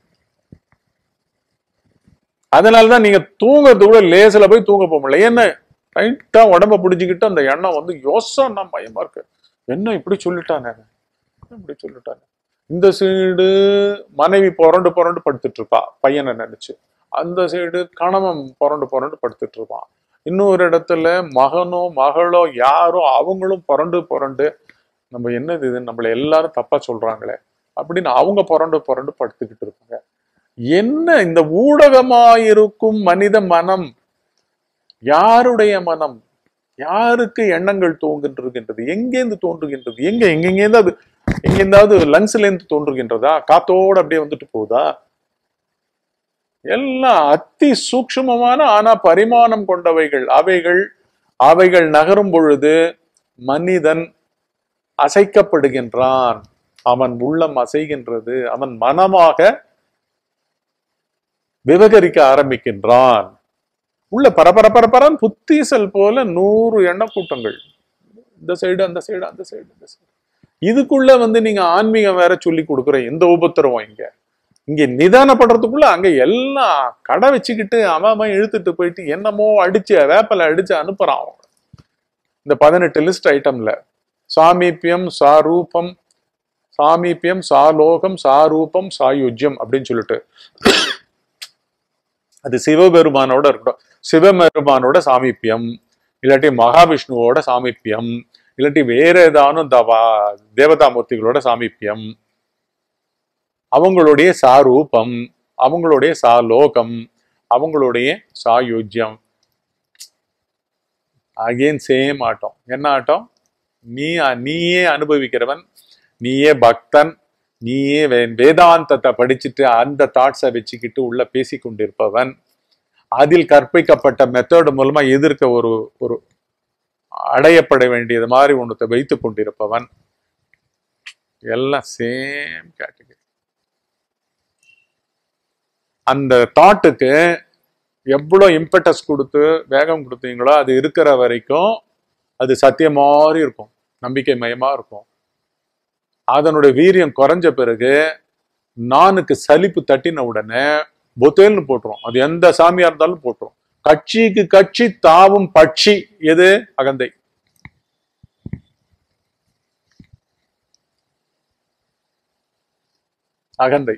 அதனாலதான் நீங்க தூங்குறது கூட லேசில போய் தூங்க போக முடியல என்ன டைட்டா உடம்ப பிடிச்சிக்கிட்டு அந்த எண்ணம் வந்து யோசனை பயமா இருக்கு என்ன இப்படி சொல்லிட்டானே அவன்? என்ன இப்படி சொல்லிட்டானே இந்த சைடு மனைவி புரண்டு புரண்டு படுத்துட்டு இருப்பா பையனை நினைச்சு அந்த சைடு கணவன் புரண்டு புரண்டு படுத்துட்டு இருப்பான் இன்னொரு இடத்துல மகனோ மகளோ யாரோ அவங்களும் புரண்டு புரண்டு நம்ம என்னது இது நம்மள எல்லாரும் தப்பா சொல்றாங்களே அப்படின்னு அவங்க புரண்டு புரண்டு படுத்துக்கிட்டு இருப்பாங்க என்ன இந்த ஊடகமாயிருக்கும் மனித மனம் யாருடைய மனம் யாருக்கு எண்ணங்கள் தோன்றுகின்றது எங்கேருந்து தோன்றுகின்றது எங்க எங்கெங்கேருந்து அது எங்கேருந்தாவது லங்ஸ்ல இருந்து தோன்றுகின்றதா காத்தோட அப்படியே வந்துட்டு போகுதா எல்லாம் அத்தி சூக்ஷ்மமான ஆனா பரிமாணம் கொண்டவைகள் அவைகள் அவைகள் நகரும் பொழுது மனிதன் அசைக்கப்படுகின்றான் அவன் உள்ளம் அசைகின்றது அவன் மனமாக விவகரிக்க ஆரம்பிக்கின்றான் உள்ள பரபர பரபரன்னு புத்தீசல் போல நூறு எண்ண கூட்டங்கள் இந்த சைடு அந்த சைடு அந்த சைடு இந்த சைடு இதுக்குள்ள வந்து நீங்க ஆன்மீகம் வேற சொல்லி கொடுக்குற எந்த உபத்திரவம் இங்க இங்க நிதானப்படுறதுக்குள்ள அங்க எல்லாம் கடை வச்சுக்கிட்டு அவன் அவன் இழுத்துட்டு போயிட்டு என்னமோ அடிச்சு வேப்பலை அடிச்சு அனுப்புறான் அவன். இந்த பதினெட்டு லிஸ்ட் ஐட்டம்ல சாமீபியம் சாரூபம் சாமீபியம் சாலோகம் சாரூபம் சாயுஜ்யம் அப்படின்னு சொல்லிட்டு அது சிவபெருமானோட இருக்கட்டும் சிவபெருமானோட சாமீபியம் இல்லாட்டி மகாவிஷ்ணுவோட சாமீபியம் இல்லாட்டி வேற ஏதானும் தவா தேவதாமூர்த்திகளோட சாமீபியம் அவங்களுடைய சாரூபம் அவங்களுடைய சாலோகம் அவங்களுடைய சாயுஜ்யம் அகெயின் சேம் ஆட்டம் என்ன ஆட்டம் நீ நீயே அனுபவிக்கிறவன் நீயே பக்தன் நீயே வே- வேதாந்தத்தை படிச்சுட்டு அந்த தாட்ஸை வச்சுக்கிட்டு உள்ள பேசி கொண்டிருப்பவன் அதில் கற்பிக்கப்பட்ட மெத்தட் மூலமா எதிர்க்க ஒரு ஒரு அடையப்பட வேண்டியது மாதிரி ஒன்றத்தை வைத்துக் கொண்டிருப்பவன் எல்லாம் சேம் கேட்டகரி அந்த தாட்டுக்கு எவ்வளோ இம்பட்டஸ் கொடுத்து வேகம் கொடுத்தீங்களோ அது இருக்கிற வரைக்கும் அது சத்தியம் மாதிரி இருக்கும் நம்பிக்கை மயமா இருக்கும் அதனுடைய வீரியம் குறைஞ்ச பிறகு நானுக்கு சலிப்பு தட்டின உடனே பொத்தேல்னு போட்டுரும் அது எந்த சாமியா இருந்தாலும் போட்டுரும் கட்சிக்கு கட்சி தாவும் பட்சி எது அகந்தை அகந்தை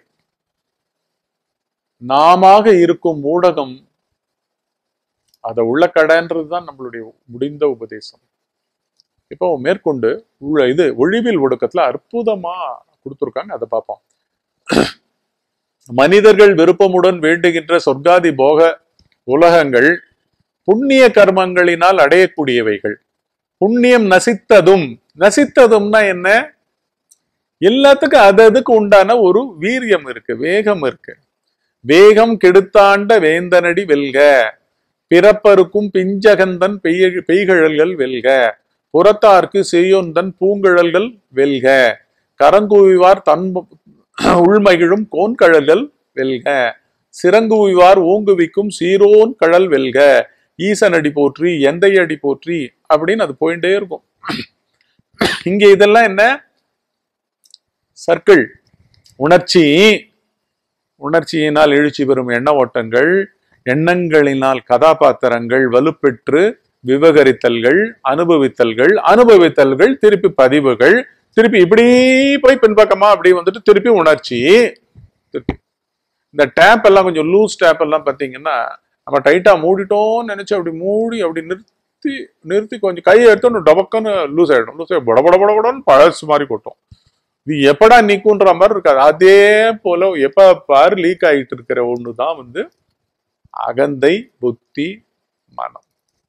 நாமாக இருக்கும் ஊடகம் அதை உள்ள கடைன்றது தான் நம்மளுடைய முடிந்த உபதேசம் இப்போ மேற்கொண்டு உள்ள இது ஒழிவில் ஒடுக்கத்துல அற்புதமா கொடுத்துருக்காங்க அதை பார்ப்போம் மனிதர்கள் விருப்பமுடன் வேண்டுகின்ற சொர்க்காதி போக உலகங்கள் புண்ணிய கர்மங்களினால் அடையக்கூடியவைகள் புண்ணியம் நசித்ததும் நசித்ததும்னா என்ன எல்லாத்துக்கும் அது அதுக்கு உண்டான ஒரு வீரியம் இருக்கு வேகம் இருக்கு வேகம் கெடுத்தாண்ட வேந்தனடி வெல்க பிறப்பருக்கும் பிஞ்சகந்தன் பெய்ய பெய்கழல்கள் வெல்க புறத்தார்க்கு செய்யொந்தன் பூங்கழல்கள் வெல்க கரங்குவிவார் தன் உள்மகிழும் கோன்கழல்கள் வெல்க சிறங்குவிவார் ஓங்குவிக்கும் சீரோன் கழல் வெல்க ஈசனடி போற்றி எந்தையடி போற்றி அப்படின்னு அது போயிட்டே இருக்கும் இங்க இதெல்லாம் என்ன சர்க்கிள் உணர்ச்சி உணர்ச்சியினால் எழுச்சி பெறும் எண்ண ஓட்டங்கள் எண்ணங்களினால் கதாபாத்திரங்கள் வலுப்பெற்று விவகரித்தல்கள் அனுபவித்தல்கள் அனுபவித்தல்கள் திருப்பி பதிவுகள் திருப்பி இப்படி போய் பின்பக்கமா அப்படி வந்துட்டு திருப்பி உணர்ச்சி திருப்பி இந்த டேப் எல்லாம் கொஞ்சம் லூஸ் டேப் எல்லாம் பார்த்தீங்கன்னா நம்ம டைட்டா மூடிட்டோம்னு நினைச்சு அப்படி மூடி அப்படி நிறுத்தி நிறுத்தி கொஞ்சம் கையை எடுத்தோன்னு டபக்குன்னு லூஸ் ஆயிடும் லூஸ் ஆகி பட பட பட படன்னு பழசு மாதிரி கொட்டும் இது எப்படா நீக்குன்ற மாதிரி இருக்காது அதே போல எப்ப பாரு லீக் ஆகிட்டு இருக்கிற ஒண்ணுதான் வந்து அகந்தை புத்தி மனம்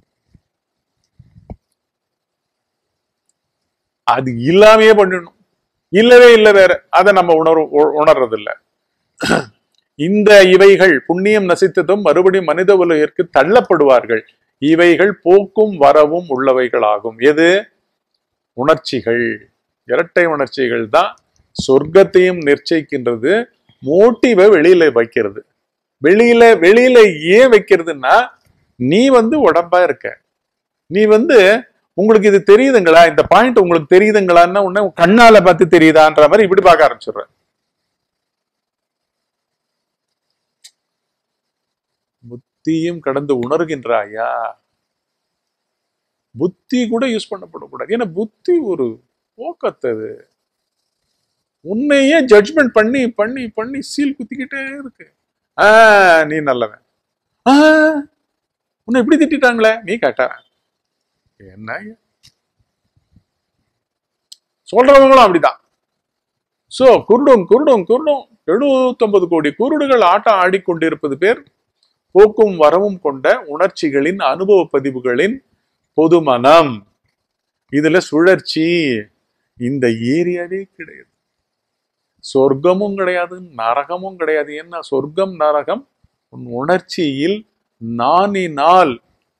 அது இல்லாமையே பண்ணிடணும் இல்லவே இல்லை வேற அதை நம்ம உணர்வு உணர்றது இல்ல இந்த இவைகள் புண்ணியம் நசித்ததும் மறுபடியும் மனித உலகிற்கு தள்ளப்படுவார்கள் இவைகள் போக்கும் வரவும் உள்ளவைகளாகும் எது உணர்ச்சிகள் இரட்டை உணர்ச்சிகள் தான் சொர்க்கத்தையும் நிச்சயிக்கின்றது மோட்டிவை வெளியில வைக்கிறது வெளியில வெளியில ஏன் வைக்கிறதுன்னா நீ வந்து உடம்பா இருக்க நீ வந்து உங்களுக்கு இது தெரியுதுங்களா இந்த பாயிண்ட் உங்களுக்கு தெரியுதுங்களான்னு உடனே கண்ணால பார்த்து தெரியுதான்ற மாதிரி இப்படி பார்க்க ஆரம்பிச்சிடுற புத்தியும் கடந்து உணர்கின்றாயா புத்தி கூட யூஸ் பண்ணப்படக்கூடாது ஏன்னா புத்தி ஒரு போக்கத்தது உன்னையே ஜட்ஜ்மெண்ட் பண்ணி பண்ணி பண்ணி சீல் குத்திக்கிட்டே இருக்கு ஆ நீ நல்லவன் ஆ உன்னை இப்படி திட்டாங்களே நீ கேட்டவன் என்ன சொல்றவங்களும் அப்படிதான் சோ குருடும் குருடும் குருடும் எழுபத்தொன்பது கோடி குருடுகள் ஆட்டம் ஆடிக்கொண்டிருப்பது பேர் போக்கும் வரவும் கொண்ட உணர்ச்சிகளின் அனுபவ பதிவுகளின் பொதுமனம் இதுல சுழற்சி இந்த ஏரியாவே கிடையாது சொர்க்கமும் கிடையாது நரகமும் கிடையாது என்ன சொர்க்கம் நரகம் உன் உணர்ச்சியில் நானினால்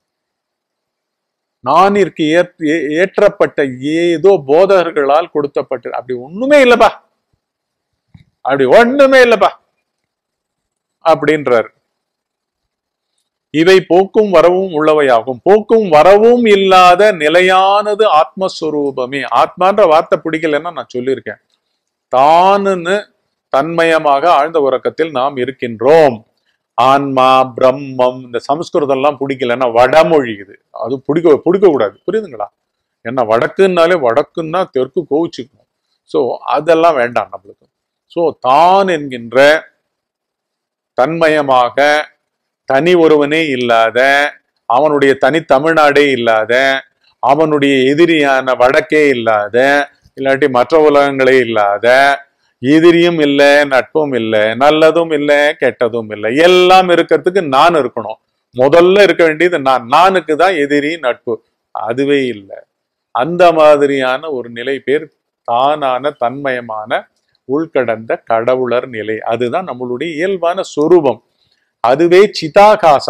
நானிற்கு ஏற்றப்பட்ட ஏதோ போதகர்களால் கொடுத்தப்பட்ட அப்படி ஒண்ணுமே இல்லப்பா அப்படி ஒண்ணுமே இல்லப்பா அப்படின்றார் இவை போக்கும் வரவும் உள்ளவையாகும் போக்கும் வரவும் இல்லாத நிலையானது ஆத்மஸ்வரூபமே ஆத்மான்ற வார்த்தை பிடிக்கலன்னா நான் சொல்லியிருக்கேன் தானுன்னு தன்மயமாக ஆழ்ந்த உறக்கத்தில் நாம் இருக்கின்றோம் ஆன்மா பிரம்மம் இந்த சமஸ்கிருதம் எல்லாம் பிடிக்கலன்னா வடமொழி இது அது பிடிக்க பிடிக்க கூடாது புரியுதுங்களா ஏன்னா வடக்குன்னாலே வடக்குன்னா தெற்கு கோவிச்சுக்கணும் ஸோ அதெல்லாம் வேண்டாம் நம்மளுக்கு ஸோ தான் என்கின்ற தன்மயமாக தனி ஒருவனே இல்லாத அவனுடைய தனி தமிழ்நாடே இல்லாத அவனுடைய எதிரியான வடக்கே இல்லாத இல்லாட்டி மற்ற உலகங்களே இல்லாத எதிரியும் இல்லை நட்பும் இல்லை நல்லதும் இல்லை கெட்டதும் இல்லை எல்லாம் இருக்கிறதுக்கு நான் இருக்கணும் முதல்ல இருக்க வேண்டியது நான் நானுக்கு தான் எதிரி நட்பு அதுவே இல்லை அந்த மாதிரியான ஒரு நிலை பேர் தானான தன்மயமான உள்கடந்த கடவுளர் நிலை அதுதான் நம்மளுடைய இயல்பான சொரூபம் அதுவே சிதாகாசம்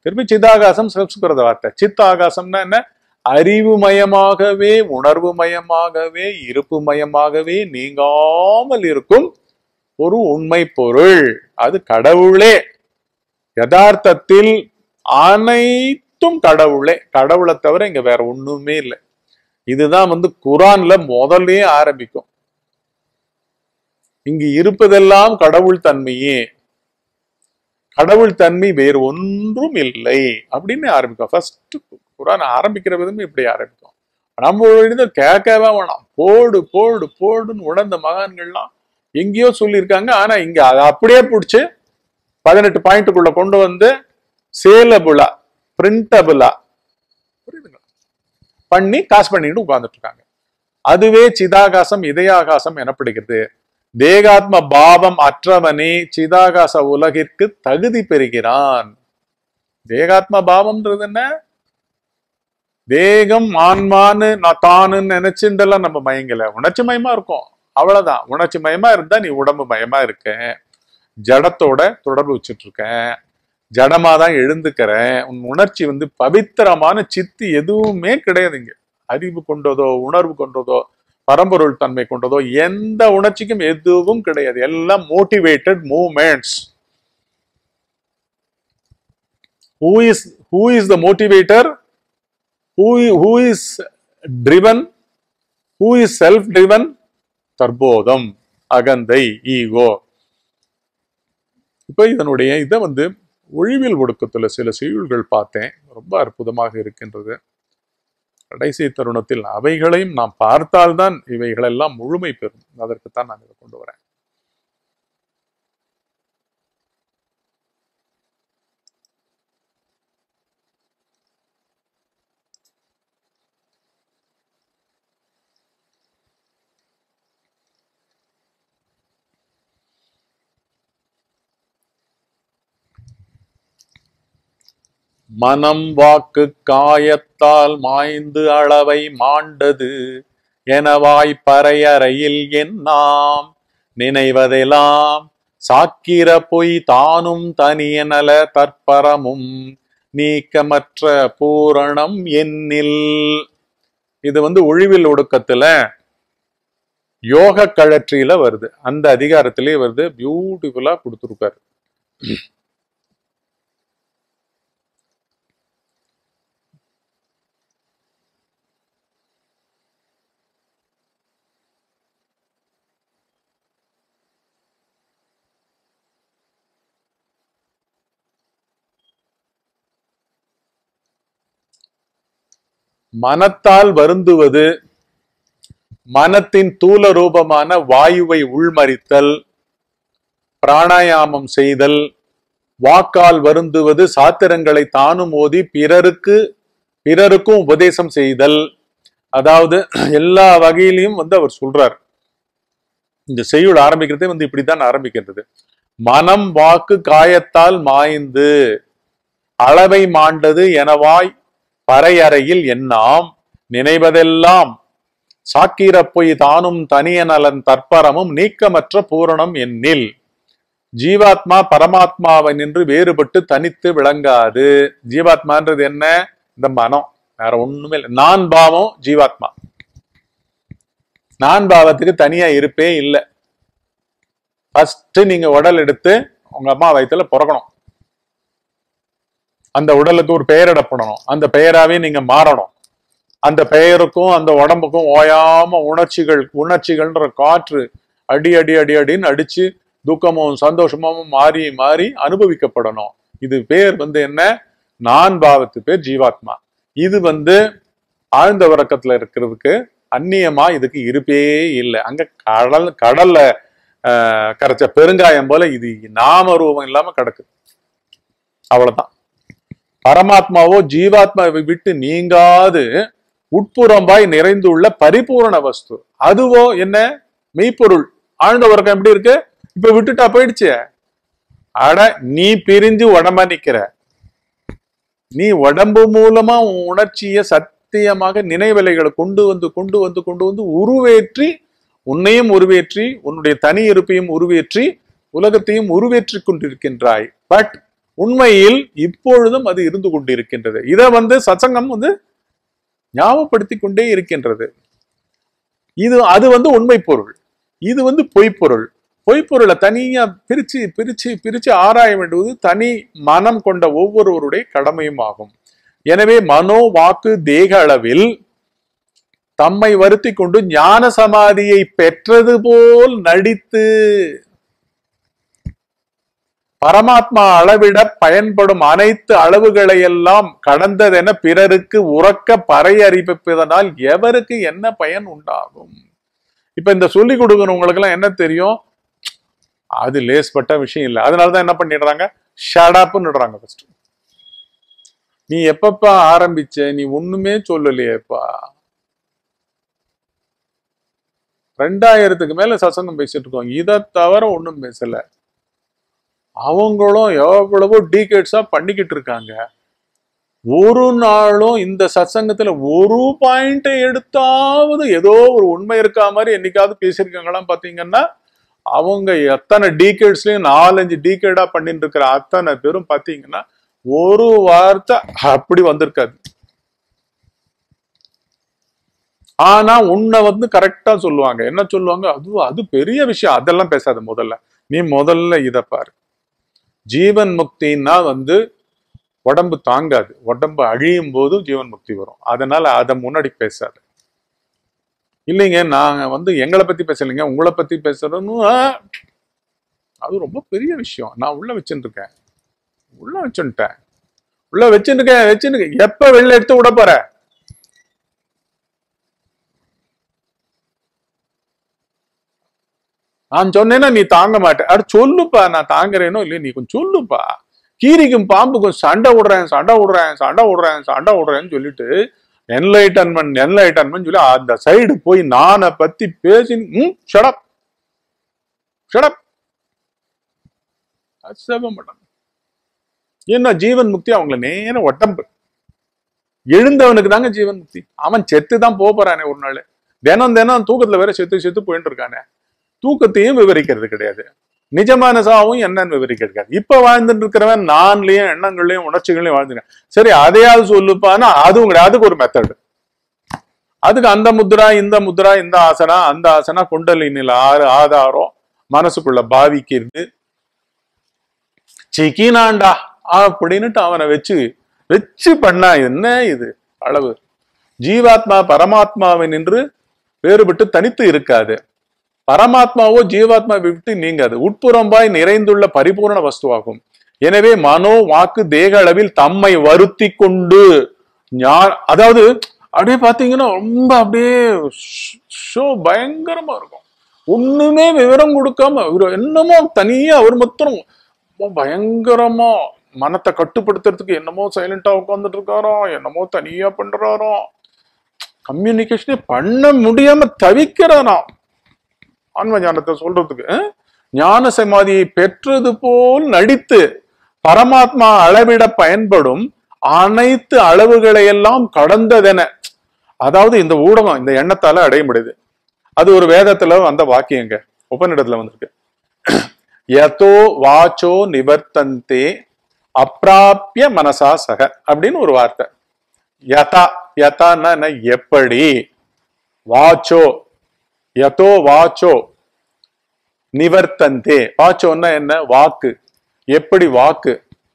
திருப்பி சிதாகாசம் சம்ஸ்கிருத வார்த்தை சித்த ஆகாசம்னா என்ன அறிவுமயமாகவே உணர்வுமயமாகவே இருப்புமயமாகவே நீங்காமல் இருக்கும் ஒரு உண்மை பொருள் அது கடவுளே யதார்த்தத்தில் அனைத்தும் கடவுளே கடவுளை தவிர இங்க வேற ஒண்ணுமே இல்லை இதுதான் வந்து குரான்ல முதல்லயே ஆரம்பிக்கும் இங்கு இருப்பதெல்லாம் கடவுள் தன்மையே கடவுள் தன்மை வேறு ஒன்றும் இல்லை அப்படின்னு ஆரம்பிக்கும் ஃபர்ஸ்ட் குரான் ஆரம்பிக்கிற விதமே இப்படி ஆரம்பிக்கும் நம்ம எழுத கேட்கவே வேணாம் போடு போடு போடுன்னு உணர்ந்த மகான்கள்லாம் எங்கேயோ சொல்லியிருக்காங்க ஆனா இங்க அதை அப்படியே பிடிச்சி பதினெட்டு பாயிண்ட்டுக்குள்ள கொண்டு வந்து சேலபுலா பிரிண்டபுலா புரியுதுங்களா பண்ணி காசு பண்ணிட்டு உட்கார்ந்துட்டு இருக்காங்க அதுவே சிதாகாசம் இதயாகாசம் எனப்படுகிறது தேகாத்ம பாவம் அற்றவனே சிதாகாச உலகிற்கு தகுதி பெறுகிறான் தேகாத்ம பாவம்ன்றது என்ன தேகம் ஆன்மான்னு நான் தானுன்னு நினைச்சுட்டெல்லாம் நம்ம மயங்கல உணர்ச்சி மயமா இருக்கும் அவ்வளவுதான் உணர்ச்சி மயமா இருந்தா நீ உடம்பு மயமா இருக்க ஜடத்தோட தொடர்பு வச்சுட்டு இருக்கேன் ஜடமா தான் எழுந்துக்கிறேன் உன் உணர்ச்சி வந்து பவித்திரமான சித்து எதுவுமே கிடையாது இங்க அறிவு கொண்டதோ உணர்வு கொண்டதோ பரம்பொருள் தன்மை கொண்டதோ எந்த உணர்ச்சிக்கும் எதுவும் கிடையாது எல்லாம் motivated moments who is who is the motivator who who is driven who is self driven தற்போதம் அகந்தை ஈகோ இப்ப இதனுடைய இதை வந்து ஒழிவில் ஒடுக்கத்துல சில செய்யுள்கள் பார்த்தேன் ரொம்ப அற்புதமாக இருக்கின்றது கடைசி தருணத்தில் அவைகளையும் நாம் பார்த்தால்தான் இவைகளெல்லாம் முழுமை பெறும் அதற்குத்தான் நான் இதை கொண்டு வரேன் மனம் வாக்கு காயத்தால் மாய்ந்து அளவை மாண்டது எனவாய் பறையறையில் என்னாம் நினைவதெல்லாம் சாக்கிர பொய் தானும் தனியனல தற்பரமும் நீக்கமற்ற பூரணம் என்னில் இது வந்து ஒழிவில் ஒடுக்கத்துல யோக கழற்றியில வருது அந்த அதிகாரத்திலே வருது பியூட்டிஃபுல்லா கொடுத்துருக்காரு மனத்தால் வருந்துவது மனத்தின் தூல ரூபமான வாயுவை உள்மறித்தல் பிராணாயாமம் செய்தல் வாக்கால் வருந்துவது சாத்திரங்களை தானும் ஓதி பிறருக்கு பிறருக்கும் உபதேசம் செய்தல் அதாவது எல்லா வகையிலையும் வந்து அவர் சொல்றார் இந்த செய்யுள் ஆரம்பிக்கிறதே வந்து இப்படித்தான் ஆரம்பிக்கின்றது மனம் வாக்கு காயத்தால் மாய்ந்து அளவை மாண்டது எனவாய் பறையறையில் எண்ணாம் நினைவதெல்லாம் சாக்கிர பொய் தானும் தனிய நலன் தற்பரமும் நீக்கமற்ற பூரணம் என்னில் ஜீவாத்மா பரமாத்மாவை நின்று வேறுபட்டு தனித்து விளங்காது ஜீவாத்மான்றது என்ன இந்த மனம் வேற ஒண்ணுமே இல்லை நான் பாவம் ஜீவாத்மா நான் பாவத்துக்கு தனியா இருப்பே இல்லை ஃபர்ஸ்ட் நீங்க உடல் எடுத்து உங்க அம்மா வயித்துல பிறக்கணும் அந்த உடலுக்கு ஒரு பெயரிடப்படணும் அந்த பெயராவே நீங்க மாறணும் அந்த பெயருக்கும் அந்த உடம்புக்கும் ஓயாம உணர்ச்சிகள் உணர்ச்சிகள்ன்ற காற்று அடி அடி அடி அடின்னு அடிச்சு துக்கமும் சந்தோஷமும் மாறி மாறி அனுபவிக்கப்படணும் இது பேர் வந்து என்ன நான் பாவத்து பேர் ஜீவாத்மா இது வந்து ஆழ்ந்த உறக்கத்துல இருக்கிறதுக்கு அந்நியமா இதுக்கு இருப்பே இல்லை அங்க கடல் கடல்ல ஆஹ், கரைச்ச பெருங்காயம் போல இது நாம ரூபம் இல்லாம கிடக்குது அவ்வளவுதான் பரமாத்மாவோ ஜீவாத்மாவை விட்டு நீங்காது உட்புறம்பாய் நிறைந்துள்ள பரிபூரண வஸ்து அதுவோ என்ன மெய்ப்பொருள் ஆழ்ந்த உறக்கம் எப்படி இருக்கு இப்ப விட்டுட்டா போயிடுச்சு அட நீ பிரிஞ்சு உடம்பா நிக்கிற நீ உடம்பு மூலமா உன் உணர்ச்சிய சத்தியமாக நினைவலைகளை கொண்டு வந்து கொண்டு வந்து கொண்டு வந்து உருவேற்றி உன்னையும் உருவேற்றி உன்னுடைய தனி இருப்பையும் உருவேற்றி உலகத்தையும் உருவேற்றி கொண்டிருக்கின்றாய் பட் உண்மையில் இப்பொழுதும் அது இருந்து கொண்டிருக்கின்றது இதை வந்து சத்சங்கம் வந்து ஞாபகப்படுத்தி கொண்டே இருக்கின்றது இது அது வந்து உண்மை பொருள் இது வந்து பொய்ப்பொருள் பொய்ப்பொருளை தனியா பிரிச்சு பிரிச்சு பிரிச்சு ஆராய வேண்டுவது தனி மனம் கொண்ட ஒவ்வொருவருடைய கடமையும் ஆகும் எனவே மனோ வாக்கு தேக அளவில் தம்மை வருத்தி கொண்டு ஞான சமாதியை பெற்றது போல் நடித்து பரமாத்மா அளவிட பயன்படும் அனைத்து அளவுகளை எல்லாம் கடந்ததென பிறருக்கு உறக்க பறையறிவிப்பதனால் எவருக்கு என்ன பயன் உண்டாகும் இப்ப இந்த சொல்லி கொடுக்குறவங்களுக்கு எல்லாம் என்ன தெரியும் அது லேஸ்பட்ட விஷயம் இல்லை அதனாலதான் என்ன பண்ணிடுறாங்க ஷடாப்புன்னுடுறாங்க ஃபர்ஸ்ட் நீ எப்பப்பா ஆரம்பிச்ச நீ ஒண்ணுமே சொல்லலையேப்பா ரெண்டாயிரத்துக்கு மேல சசங்கம் பேசிட்டு இருக்கோம் இதை தவிர ஒண்ணும் பேசல அவங்களும் எவ்வளவோ டீகேட்ஸா பண்ணிக்கிட்டு இருக்காங்க ஒரு நாளும் இந்த சத்சங்கத்துல ஒரு பாயிண்ட் எடுத்தாவது ஏதோ ஒரு உண்மை இருக்கா மாதிரி என்னைக்காவது பேசியிருக்காங்களாம் பாத்தீங்கன்னா அவங்க எத்தனை டீகேட்ஸ்லயும் நாலஞ்சு டீகேடா பண்ணிட்டு இருக்கிற அத்தனை பேரும் பாத்தீங்கன்னா ஒரு வார்த்தை அப்படி வந்திருக்காது ஆனா உன்னை வந்து கரெக்டா சொல்லுவாங்க என்ன சொல்லுவாங்க அது அது பெரிய விஷயம் அதெல்லாம் பேசாத முதல்ல நீ முதல்ல இத பாரு ஜீவன் முக்தின்னா வந்து உடம்பு தாங்காது உடம்பு அழியும் போதும் ஜீவன் முக்தி வரும் அதனால அதை முன்னாடி பேசாது இல்லைங்க நாங்க வந்து எங்களை பத்தி பேசலைங்க உங்களை பத்தி பேசுறோன்னு ஆ, அது ரொம்ப பெரிய விஷயம் நான் உள்ள வச்சுட்டு இருக்கேன் உள்ள வச்சுட்டேன் உள்ள வச்சுட்டு இருக்கேன் வச்சுட்டு இருக்கேன். எப்ப வெளில எடுத்து விட போற நான் சொன்னேன்னா நீ தாங்க மாட்டேன் அட சொல்லுப்பா நான் தாங்குறேனோ இல்லையோ நீ கொஞ்சம் சொல்லுப்பா கீரிக்கும் பாம்புக்கும் சண்டை விடுறேன் சண்டை விடுறேன் சண்டை விடுறேன் சண்டை விடுறேன்னு சொல்லிட்டு என்லைட்டன்மெண்ட் என்லைட்டன்மெண்ட் சொல்லி அந்த சைடு போய் நானை பத்தி பேசி ம் ஷடப் ஷடப் அசப மாட்டாங்க என்ன ஜீவன் முக்தி அவங்கள நேர உடம்பு எழுந்தவனுக்கு தாங்க ஜீவன் முக்தி அவன் செத்து தான் போக போறானே ஒரு நாள் தினம் தினம் தூக்கத்துல வேற செத்து செத்து போயிட்டு இருக்கானே தூக்கத்தையும் விவரிக்கிறது கிடையாது நிஜமான சாவும் என்னன்னு விவரிக்கிறது கிடையாது இப்ப வாழ்ந்துட்டு இருக்கிறவன் நான்லயும் எண்ணங்களையும் உணர்ச்சிகளையும் வாழ்ந்துருக்கேன் சரி அதையாவது சொல்லுப்பான்னா அதுவும் கிடையாது அதுக்கு ஒரு மெத்தடு அதுக்கு அந்த முத்ரா இந்த முத்ரா இந்த ஆசனா அந்த ஆசனா குண்டலினில ஆறு ஆதாரம் மனசுக்குள்ள பாவிக்கிறது சிக்கினாண்டா அப்படின்னுட்டு அவனை வச்சு வச்சு பண்ணா என்ன இது அளவு ஜீவாத்மா பரமாத்மாவை நின்று வேறுபட்டு தனித்து இருக்காது பரமாத்மாவோ ஜீவாத்மா விட்டு நீங்காது உட்புறம்பாய் நிறைந்துள்ள பரிபூர்ண வஸ்துவாகும் எனவே மனோ வாக்கு தேக அளவில் தம்மை வருத்தி கொண்டு ஞா- அதாவது அப்படியே பாத்தீங்கன்னா ரொம்ப அப்படியே ஷோ பயங்கரமா இருக்கும் ஒண்ணுமே விவரம் கொடுக்காம இவரு என்னமோ தனியா அவர் மொத்தம் ரொம்ப பயங்கரமா மனத்தை கட்டுப்படுத்துறதுக்கு என்னமோ சைலண்டா உட்கார்ந்துட்டு இருக்காரோ என்னமோ தனியா பண்றாரோ கம்யூனிகேஷனே பண்ண முடியாம தவிக்கிறாராம் ஆன்ம ஞானத்தை சொல்றதுக்கு அஹ்? ஞான சமாதியை பெற்றது போல் நடித்து பரமாத்மா அளவிட பயன்படும் அனைத்து அளவுகளை எல்லாம் கடந்ததென அதாவது இந்த ஊடகம் இந்த எண்ணத்தால அடைய முடியுது அது ஒரு வேதத்துல வந்த வாக்கியங்க உபநிடத்துல வந்திருக்கு யதோ வாச்சோ நிவர்த்தந்தே அப்பிராப்பிய மனசா சக அப்படின்னு ஒரு வார்த்தை யதா யதான்னா என்ன எப்படி வாச்சோ யதோ வாச்சோ நிவர்த்தந்தே வாச்சோன்னா என்ன வாக்கு எப்படி வாக்கு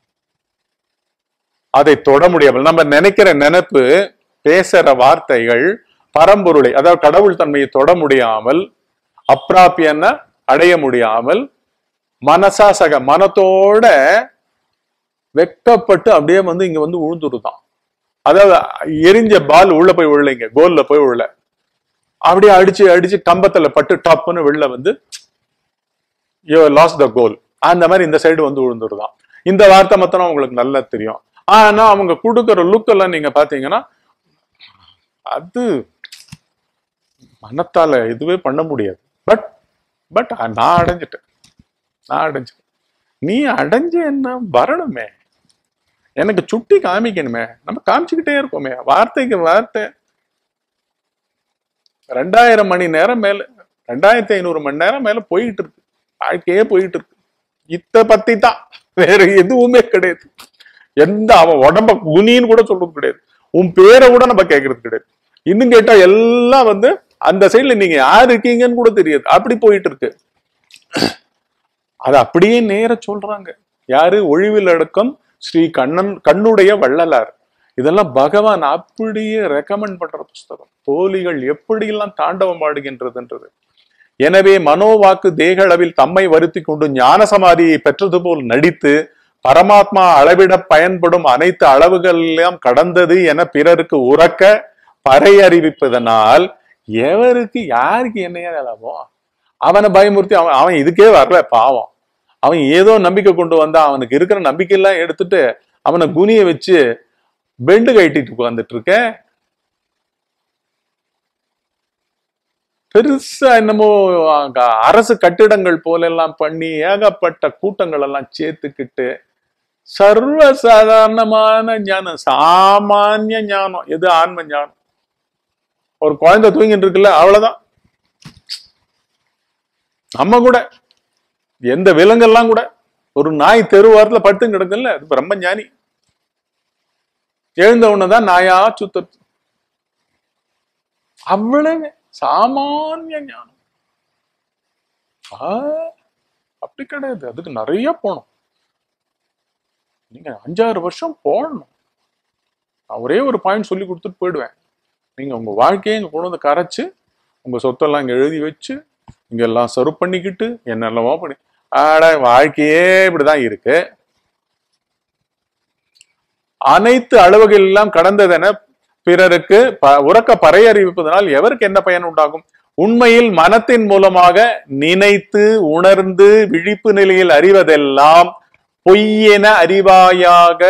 அதை தொட முடியாமல் நம்ம நினைக்கிற நினைப்பு பேசுற வார்த்தைகள் பரம்பொருளை அதாவது கடவுள் தன்மையை தொட முடியாமல் அப்பிராப்பியன்னா அடைய முடியாமல் மனசா சக மனத்தோட வெட்கப்பட்டு அப்படியே வந்து இங்க வந்து உழுந்துருதான் அதாவது எரிஞ்ச பால் உள்ள போய் விழலைங்க கோல்ல போய் விழல அப்படியே அடிச்சு அடிச்சு கம்பத்துல பட்டு டப்புன்னு வெளில வந்து யூ லாஸ் த கோல் அந்த மாதிரி இந்த சைடு வந்து விழுந்துருதான் இந்த வார்த்தை மொத்தம் உங்களுக்கு நல்லா தெரியும் ஆனா அவங்க கொடுக்குற லுக் எல்லாம் நீங்க பாத்தீங்கன்னா அது மனத்தால இதுவே பண்ண முடியாது பட் பட் நான் அடைஞ்சிட்டேன் நான் அடைஞ்சிட்டேன் நீ அடைஞ்ச என்ன வரணுமே எனக்கு சுட்டி காமிக்கணுமே நம்ம காமிச்சுக்கிட்டே இருக்கோமே வார்த்தைக்கு வார்த்தை ரெண்டாயிரம் மணி நேரம் மேல ரெண்டாயிரத்தி ஐநூறு மணி நேரம் மேல போயிட்டு இருக்கு வாழ்க்கையே போயிட்டு இருக்கு இத பத்தி தான் வேற எதுவுமே கிடையாது எந்த அவன் உடம்ப குனின்னு கூட சொல்றது கிடையாது உன் பேரை கூட நம்ம கேட்கறது கிடையாது இன்னும் கேட்டா எல்லாம் வந்து அந்த சைடுல நீங்க யார் இருக்கீங்கன்னு கூட தெரியாது அப்படி போயிட்டு இருக்கு அது அப்படியே நேர சொல்றாங்க யாரு ஒழிவில் அடக்கம் ஸ்ரீ கண்ணன் கண்ணுடைய வள்ளலார் இதெல்லாம் பகவான் அப்படியே ரெக்கமெண்ட் பண்ற புஸ்தகம் போலிகள் எப்படியெல்லாம் தாண்டவம் ஆடுகின்றதுன்றது எனவே மனோவாக்கு தேக அளவில் தம்மை வருத்தி கொண்டு ஞான சமாதியை பெற்றது போல் நடித்து பரமாத்மா அளவிட பயன்படும் அனைத்து அளவுகள் எல்லாம் கடந்தது என பிறருக்கு உறக்க பறை அறிவிப்பதனால் எவருக்கு யாருக்கு என்னையா லாபம் அவனை பயமுறுத்தி அவன் அவன் இதுக்கே வரல பாவம் அவன் ஏதோ நம்பிக்கை கொண்டு வந்தா அவனுக்கு இருக்கிற நம்பிக்கையெல்லாம் எடுத்துட்டு அவனை குனிய வச்சு பெண்டு கட்டிட்டு உட்கார்ந்துட்டு இருக்க பெருசா என்னமோ அங்க அரசு கட்டிடங்கள் போல எல்லாம் பண்ணி ஏகப்பட்ட கூட்டங்கள் எல்லாம் சேர்த்துக்கிட்டு சர்வ சாதாரணமான ஞானம் சாமானிய ஞானம் எது ஆன்ம ஞானம் ஒரு குழந்தை தூங்கிட்டு இருக்குல்ல அவ்வளவுதான் நம்ம கூட எந்த விலங்கெல்லாம் கூட ஒரு நாய் தெருவாரத்துல படுத்து கிடக்குல்ல அது பிரம்ம ஞானி எழுந்த உடனேதான் நாயா சுத்த அவ்வளவு சாமானிய ஞானம் ஆ, அப்படி கிடையாது அதுக்கு நிறைய போகணும் நீங்க அஞ்சாறு வருஷம் போடணும் நான் ஒரே ஒரு பாயிண்ட் சொல்லி கொடுத்துட்டு போயிடுவேன் நீங்க உங்க வாழ்க்கையை இங்க கொண்டு வந்து கரைச்சு உங்க சொத்தெல்லாம் இங்க எழுதி வச்சு இங்க எல்லாம் சர்வ் பண்ணிக்கிட்டு என்னெல்லாமோ பண்ணி ஆட வாழ்க்கையே இப்படிதான் இருக்கு அனைத்து அளவுகள் எல்லாம் கடந்ததென பிறருக்கு ப- உறக்க பறை அறிவிப்பதனால் எவருக்கு என்ன பயன் உண்டாகும் உண்மையில் மனத்தின் மூலமாக நினைத்து உணர்ந்து விழிப்பு நிலையில் அறிவதெல்லாம் பொய்யென அறிவாயாக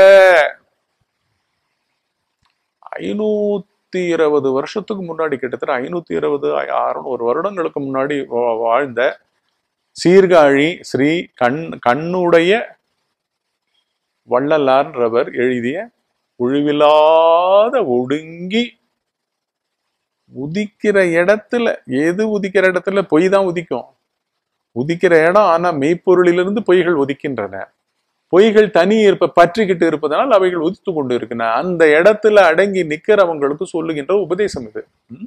ஐநூத்தி இருபது வருஷத்துக்கு முன்னாடி கிட்டத்தட்ட ஐநூத்தி இருபது அறுநூறு வருடங்களுக்கு முன்னாடி வா- வாழ்ந்த சீர்காழி ஸ்ரீ கண் கண்ணுடைய வள்ளலார்ன்றவர் எழுதிய ஒழிவில்லாத ஒடுங்கி உதிக்கிற இடத்துல எது உதிக்கிற இடத்துல பொய் தான் உதிக்கும் உதிக்கிற இடம் ஆனா மெய்ப்பொருளிலிருந்து பொய்கள் உதிக்கின்றன பொய்கள் தனி இருப்ப பற்றிக்கிட்டு இருப்பதனால் அவைகள் உதித்து கொண்டு இருக்கின்றன அந்த இடத்துல அடங்கி நிக்கிறவங்களுக்கு சொல்லுகின்ற உபதேசம் இது ம்?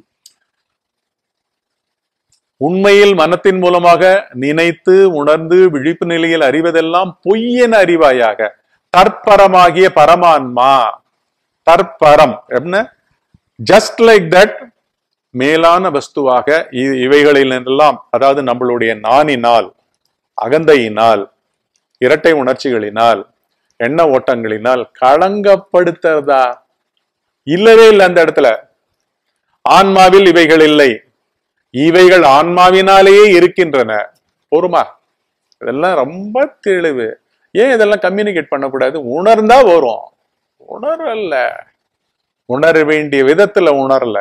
உண்மையில் மனத்தின் மூலமாக நினைத்து உணர்ந்து விழிப்பு நிலையில் அறிவதெல்லாம் பொய்யென அறிவாயாக தற்பரமாகிய பரமான்மா தற்பரம் என்ன ஜஸ்ட் லைக் தட் மேலான வஸ்துவாக இ- இவைகளில் எல்லாம் அதாவது நம்மளுடைய நாணினால் அகந்தையினால் இரட்டை உணர்ச்சிகளினால் எண்ண ஓட்டங்களினால் களங்கப்படுத்துறதா இல்லவே இல்லை அந்த இடத்துல ஆன்மாவில் இவைகள் இல்லை இவைகள் ஆன்மாவினாலேயே இருக்கின்றன போருமா இதெல்லாம் ரொம்ப தெளிவு ஏன் இதெல்லாம் கம்யூனிகேட் பண்ணக்கூடாது உணர்ந்தா வரும் உணரல உணர வேண்டிய விதத்துல உணரல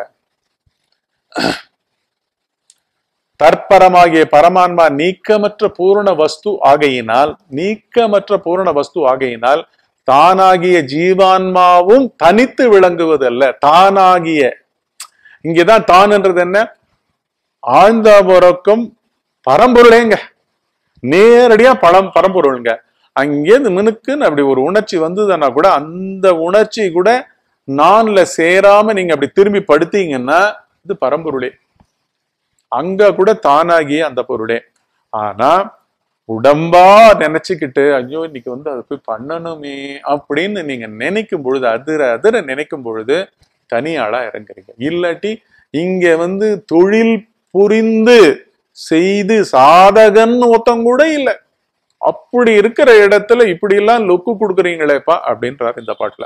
தற்பரமாகிய பரமான்மா நீக்கமற்ற பூரண வஸ்து ஆகையினால் நீக்கமற்ற பூரண வஸ்து ஆகையினால் தானாகிய ஜீவான்மாவும் தனித்து விளங்குவதல்ல தானாகிய இங்கதான் தான்ன்றது என்ன ஆழ்ந்த பிறக்கும் பரம்பொருளேங்க நேரடியா பழம் பரம்பொருளுங்க அங்கேருந்து மினுக்குன்னு அப்படி ஒரு உணர்ச்சி வந்ததுன்னா கூட அந்த உணர்ச்சி கூட நான்ல சேராம நீங்க அப்படி திரும்பி படுத்தீங்கன்னா இது பரம்பொருளே அங்க கூட தானாகிய அந்த பொருளே ஆனா உடம்பா நினைச்சுக்கிட்டு ஐயோ இன்னைக்கு வந்து அதை போய் பண்ணணுமே அப்படின்னு நீங்க நினைக்கும் பொழுது அதிர அதிர நினைக்கும் பொழுது தனி ஆளா இறங்குறீங்க இல்லாட்டி இங்க வந்து தொழில் புரிந்து செய்து சாதகன் ஒருத்தன் கூட இல்ல அப்படி இருக்கிற இடத்துல இப்படி எல்லாம் லுக்கு கொடுக்குறீங்களேப்பா அப்படின்றாரு இந்த பாட்டுல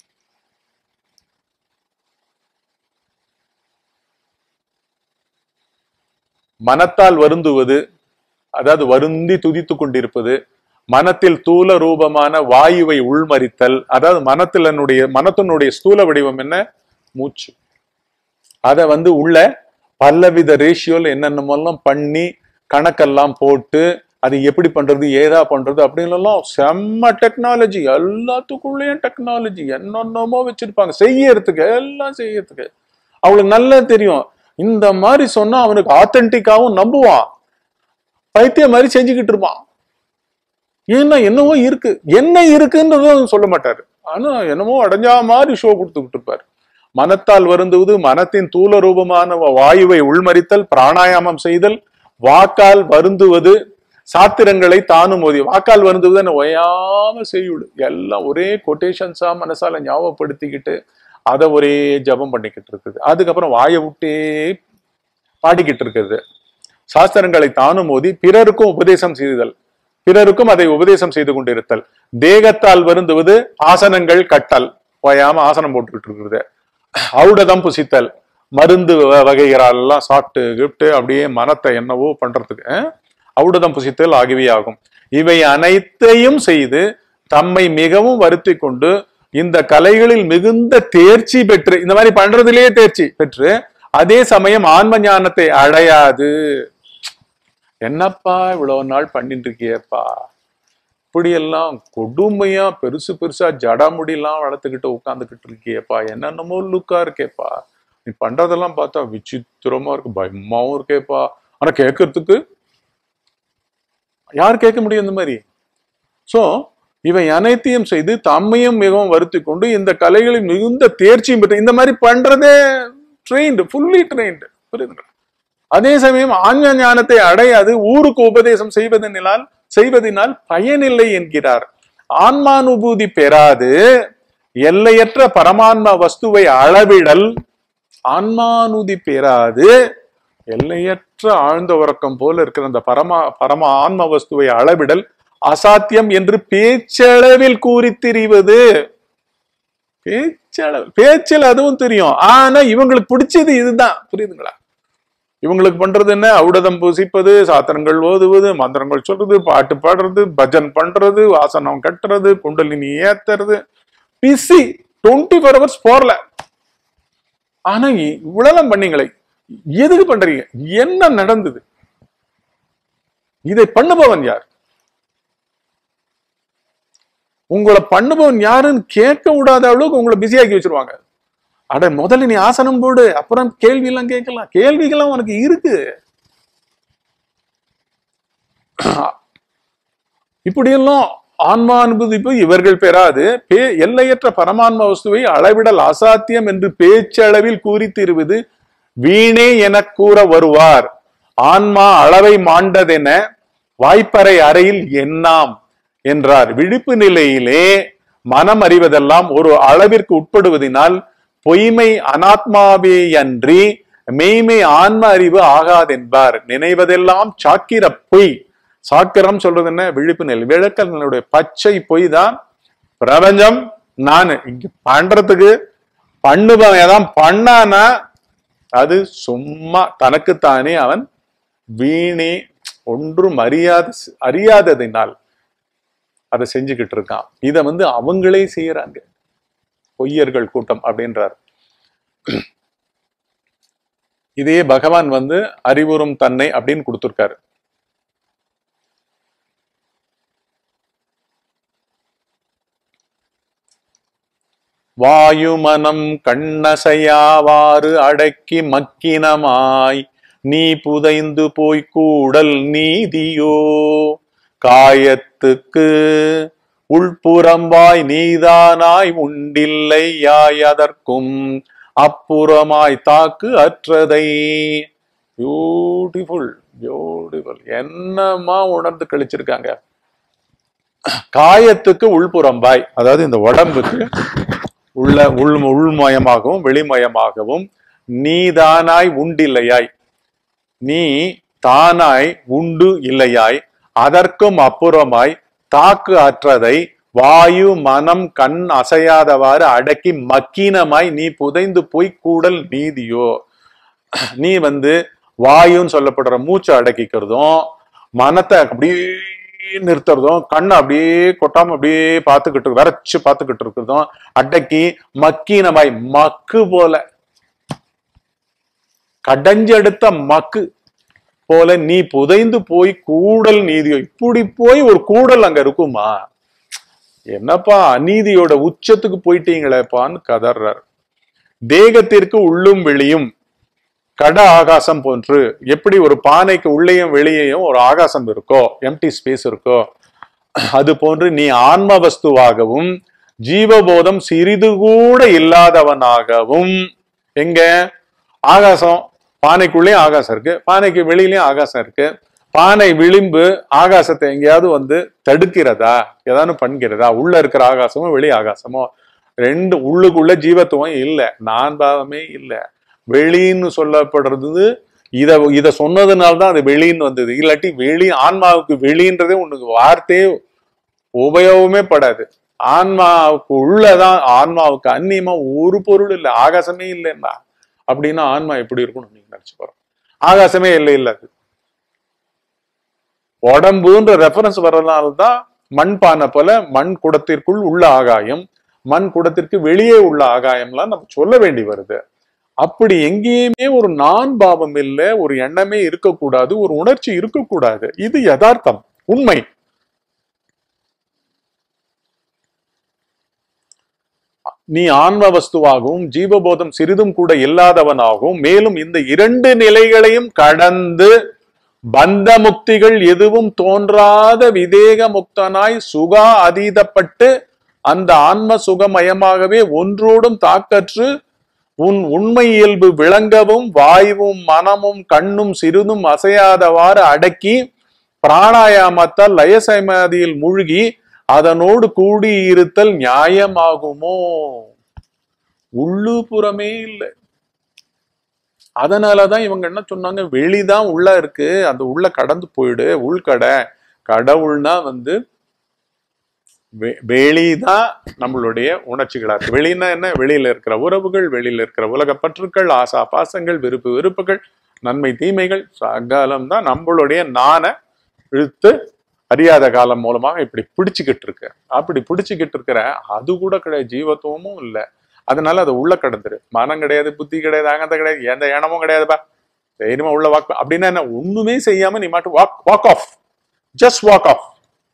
மனத்தால் வருந்துவது அதாவது வருந்தி துதித்து கொண்டிருப்பது மனத்தில் தூல ரூபமான வாயுவை உள்மறித்தல் அதாவது மனத்தில் என்னுடைய மனத்தினுடைய ஸ்தூல வடிவம் என்ன மூச்சு அதை வந்து உள்ள பலவித ரேஷியோல என்னென்னமெல்லாம் பண்ணி கணக்கெல்லாம் போட்டு அது எப்படி பண்றது ஏதா பண்றது அப்படின்னு எல்லாம் செம்ம டெக்னாலஜி எல்லாத்துக்குள்ளேயும் டெக்னாலஜி என்னென்னமோ வச்சிருப்பாங்க செய்யறதுக்கு எல்லாம் செய்யறதுக்கு அவளுக்கு நல்லா தெரியும் இந்த மாதிரி சொன்னா அவனுக்கு ஆத்தென்டிக்காவும் நம்புவான் பைத்தியம் மாதிரி செஞ்சுக்கிட்டு இருப்பான் ஏன்னா என்னவோ இருக்கு என்ன இருக்குன்றதும் சொல்ல மாட்டாரு ஆனா என்னமோ அடைஞ்சா மாதிரி ஷோ கொடுத்துக்கிட்டு இருப்பாரு மனத்தால் வருந்துவது மனத்தின் தூல ரூபமான வாயுவை உள்மறித்தல் பிராணாயாமம் செய்தல் வாக்கால் வருந்துவது சாத்திரங்களை தானும் ஓதி வாக்கால் வருந்துவது என்ன ஓயாம செய்யுள் எல்லாம் ஒரே கொட்டேஷன்ஸா மனசால ஞாபகப்படுத்திக்கிட்டு அதை ஒரே ஜபம் பண்ணிக்கிட்டு இருக்குது அதுக்கப்புறம் வாயை விட்டே பாடிக்கிட்டு இருக்குது சாஸ்திரங்களை தானும் ஓதி பிறருக்கும் உபதேசம் செய்தல் பிறருக்கும் அதை உபதேசம் செய்து கொண்டிருத்தல் தேகத்தால் வருந்துவது ஆசனங்கள் கட்டல் ஓயாம ஆசனம் போட்டுக்கிட்டு இருக்கிறது ஔடதம் புசித்தல் மருந்து வ- வகைகள் எல்லாம் சாப்பிட்டு கிப்ட்டு அப்படியே மனத்தை என்னவோ பண்றதுக்கு அஹ், ஔடதம் புசித்தல் ஆகியவை ஆகும் இவை அனைத்தையும் செய்து தம்மை மிகவும் வருத்தி கொண்டு இந்த கலைகளில் மிகுந்த தேர்ச்சி பெற்று இந்த மாதிரி பண்றதிலேயே தேர்ச்சி பெற்று அதே சமயம் ஆன்ம ஞானத்தை அடையாது என்னப்பா இவ்வளவு நாள் பண்ணிட்டு இருக்கியேப்பா இப்படியெல்லாம் கொடுமையா பெருசு பெருசா ஜடாமுடியெல்லாம் வளர்த்துக்கிட்டு உட்காந்துக்கிட்டு இருக்கியேப்பா என்னென்னமோ லுக்கா இருக்கேப்பா நீ பண்றதெல்லாம் பார்த்தா விசித்திரமா இருக்கு பயமாவும் இருக்கேப்பா ஆனா கேட்கறதுக்கு யார் கேட்க முடியும் இந்த மாதிரி சோ இவை அனைத்தையும் செய்து தம்மையும் மிகவும் வருத்தி கொண்டு இந்த கலைகளில் மிகுந்த தேர்ச்சியும் பெற்று இந்த மாதிரி பண்றதே ட்ரெயின்டு ஃபுல்லி ட்ரெயின்டு புரியுதுங்களா அதே சமயம் ஆன்ம ஞானத்தை அடையாது ஊருக்கு உபதேசம் செய்வதனால் செய்வதனால் பயனில்லை என்கிறார் ஆன்மானுபூதி பெறாது எல்லையற்ற பரமான்ம வஸ்துவை அளவிடல் ஆன்மானுதி பெறாது எல்லையற்ற ஆழ்ந்த உறக்கம் போல இருக்கிற அந்த பரமா பரம ஆன்ம வஸ்துவை அளவிடல் அசாத்தியம் என்று பேச்சளவில் கூறித் திரிவது பேச்சளவு பேச்சில் அதுவும் தெரியும் ஆனா இவங்களுக்கு பிடிச்சது இதுதான் புரியுதுங்களா இவங்களுக்கு பண்றது என்ன ஔடதம் பூசிப்பது சாத்திரங்கள் ஓதுவது மந்திரங்கள் சொல்றது பாட்டு பாடுறது பஜன் பண்றது வாசனம் கட்டுறது குண்டலினி ஏத்துறது பிசி டுவெண்ட்டி ஃபோர் ஹவர்ஸ் போறல ஆனா இ- இவ்வளவு பண்ணீங்களே எதுக்கு பண்றீங்க என்ன நடந்தது இதை பண்ணுபவன் யார் உங்களை பண்ணுபவன் யாருன்னு கேட்க விடாத அளவுக்கு உங்களை பிஸியாக்கி வச்சிருவாங்க அட முதல்ல நீ ஆசனம் போடு அப்புறம் கேள்வி எல்லாம் கேட்கலாம் கேள்விகள்லாம் உனக்கு இருக்கு இப்படியெல்லாம் ஆன்மா அனுபவிப்பு இவர்கள் பெறாது பே எல்லையற்ற பரமான்ம வஸ்துவை அளவிடல் அசாத்தியம் என்று பேச்சளவில் கூறி தருவது வீணே எனக் கூற வருவார் ஆன்மா அளவை மாண்டதென வாய்ப்பறை அறையில் எண்ணாம் என்றார் விழிப்பு நிலையிலே மனம் அறிவதெல்லாம் ஒரு அளவிற்கு உட்படுவதினால் பொய்மை அனாத்மாவே அன்றி மெய்மை ஆன்ம அறிவு ஆகாதென்பார் நினைவதெல்லாம் சாக்கிர பொய் சாக்கிரம் சொல்றது என்ன விழிப்பு நிலை விளக்கல் நிலையுடைய பச்சை பொய் தான் பிரபஞ்சம் நான் இங்க பண்றதுக்கு பண்ணுபவன் ஏதாவது பண்ணானா அது சும்மா தனக்குத்தானே அவன் வீணே ஒன்றும் அறியாத அறியாததினால் அதை செஞ்சுக்கிட்டு இருக்கான் இதை வந்து அவங்களே செய்யறாங்க பொய்யர்கள் கூட்டம் அப்படின்றார் இதே பகவான் வந்து அறிவுறும் தன்னை அப்படின்னு கொடுத்திருக்காரு வாயுமனம் கண்ணசையாவாறு அடக்கி மக்கினமாய் நீ புதைந்து போய் கூடல் நீதியோ காயத்துக்கு உள்புறம்பாய் நீதானாய் உண்டில்லை யாய் அதற்கும் அப்புறமாய் தாக்கு அற்றதை பியூட்டிஃபுல் பியூட்டிஃபுல் என்னமா உணர்ந்து கழிச்சிருக்காங்க காயத்துக்கு உள்புறம்பாய் அதாவது இந்த உடம்புக்கு உள்ள உள் உள்மயமாகவும் வெளிமயமாகவும் நீதானாய் உண்டில்லையாய் நீ தானாய் உண்டு இல்லையாய் அதற்கும் அப்புறமாய் தாக்கு அற்றதை வாயு மனம் கண் அசையாதவாறு அடக்கி மக்கீனமாய் நீ புதைந்து போய் கூடல் நீதியோ நீ வந்து வாயுன்னு சொல்லப்படுற மூச்சை அடக்கிக்கிறதும் மனத்தை அப்படியே நிறுத்துறதும் கண்ணை அப்படியே கொட்டாம அப்படியே பார்த்துக்கிட்டு வரைச்சு பார்த்துக்கிட்டு இருக்கிறதும் அடக்கி மக்கீனமாய் மக்கு போல கடைஞ்செடுத்த மக்கு போல நீ புதைந்து போய் கூடல் நீதியோ இப்படி போய் ஒரு கூடல் அங்க இருக்குமா என்னப்பா அநீதியோட உச்சத்துக்கு போயிட்டீங்களேப்பான்னு கதறார் தேகத்திற்கு உள்ளும் வெளியும் கட ஆகாசம் போன்று எப்படி ஒரு பானைக்கு உள்ளேயும் வெளியேயும் ஒரு ஆகாசம் இருக்கோ எம்டி ஸ்பேஸ் இருக்கோ அது போன்று நீ ஆன்ம வஸ்துவாகவும் ஜீவபோதம் சிறிது கூட இல்லாதவனாகவும் எங்க ஆகாசம் பானைக்குள்ளேயும் ஆகாசம் இருக்கு பானைக்கு வெளியிலயும் ஆகாசம் இருக்கு பானை விளிம்பு ஆகாசத்தை எங்கேயாவது வந்து தடுக்கிறதா ஏதாவது பண்ணுகிறதா உள்ள இருக்கிற ஆகாசமோ வெளி ஆகாசமோ ரெண்டு உள்ளுக்குள்ள ஜீவத்துவம் இல்லை நான் பாவமே இல்லை வெளின்னு சொல்லப்படுறது இத இத சொன்னதுனால தான் அது வெளின்னு வந்தது இல்லாட்டி வெளி ஆன்மாவுக்கு வெளின்றதே உனக்கு வார்த்தையே உபயோகமே படாது ஆன்மாவுக்கு உள்ளதான் ஆன்மாவுக்கு அந்நியமா ஒரு பொருள் இல்லை ஆகாசமே இல்லைன்னா அப்படின்னா ஆன்மா எப்படி இருக்கும்னு நீங்க நினைச்சு பாருங்க ஆகாசமே இல்லை இல்ல அது உடம்புன்ற ரெஃபரன்ஸ் வர்றதுனால தான் மண் பானை போல மண் குடத்திற்குள் உள்ள ஆகாயம் மண் குடத்திற்கு வெளியே உள்ள ஆகாயம்லாம் நம்ம சொல்ல வேண்டி வருது அப்படி எங்கேயுமே ஒரு நான் பாவம் இல்லை ஒரு எண்ணமே இருக்கக்கூடாது ஒரு உணர்ச்சி இருக்கக்கூடாது இது யதார்த்தம் உண்மை நீ ஆன்ம வஸ்துவாகவும் ஜீவபோதம் சிறிதும் கூட இல்லாதவனாகவும் மேலும் இந்த இரண்டு நிலைகளையும் கடந்து பந்த முக்திகள் எதுவும் தோன்றாத விதேக முக்தனாய் சுகா அதீதப்பட்டு அந்த ஆன்ம சுகமயமாகவே ஒன்றோடும் தாக்கற்று உன் உண்மை இயல்பு விளங்கவும் வாயுவும் மனமும் கண்ணும் சிறிதும் அசையாதவாறு அடக்கி பிராணாயாமத்தால் லயசமாதியில் மூழ்கி அதனோடு கூடியிருத்தல் நியாயமாகுமோ உள்ளுபுறமே இல்லை அதனாலதான் இவங்க என்ன சொன்னாங்க வெளிதான் உள்ள இருக்கு அந்த உள்ள கடந்து போயிடு உள்கடை கடவுள்னா வந்து வெ- வெளிதான் நம்மளுடைய உணர்ச்சிகளா இருக்கு வெளின்னா என்ன வெளியில இருக்கிற உறவுகள் வெளியில இருக்கிற உலக பற்றுக்கள் ஆசா பாசங்கள் விருப்பு வெறுப்புகள் நன்மை தீமைகள் சகலம் தான் நம்மளுடைய நான இழுத்து அறியாத காலம் மூலமாக இப்படி பிடிச்சுக்கிட்டு இருக்கு அப்படி பிடிச்சுக்கிட்டு இருக்கிற அது கூட கிடையாது ஜீவத்துவமும் இல்லை அதனால அது உள்ள கடந்துரு மனம் கிடையாது புத்தி கிடையாது அகந்த கிடையாது எந்த எண்ணமும் கிடையாதுப்பா தைரியமா உள்ள வாக் அப்படின்னா என்ன ஒண்ணுமே செய்யாம நீ மாட்டு walk walk off just walk off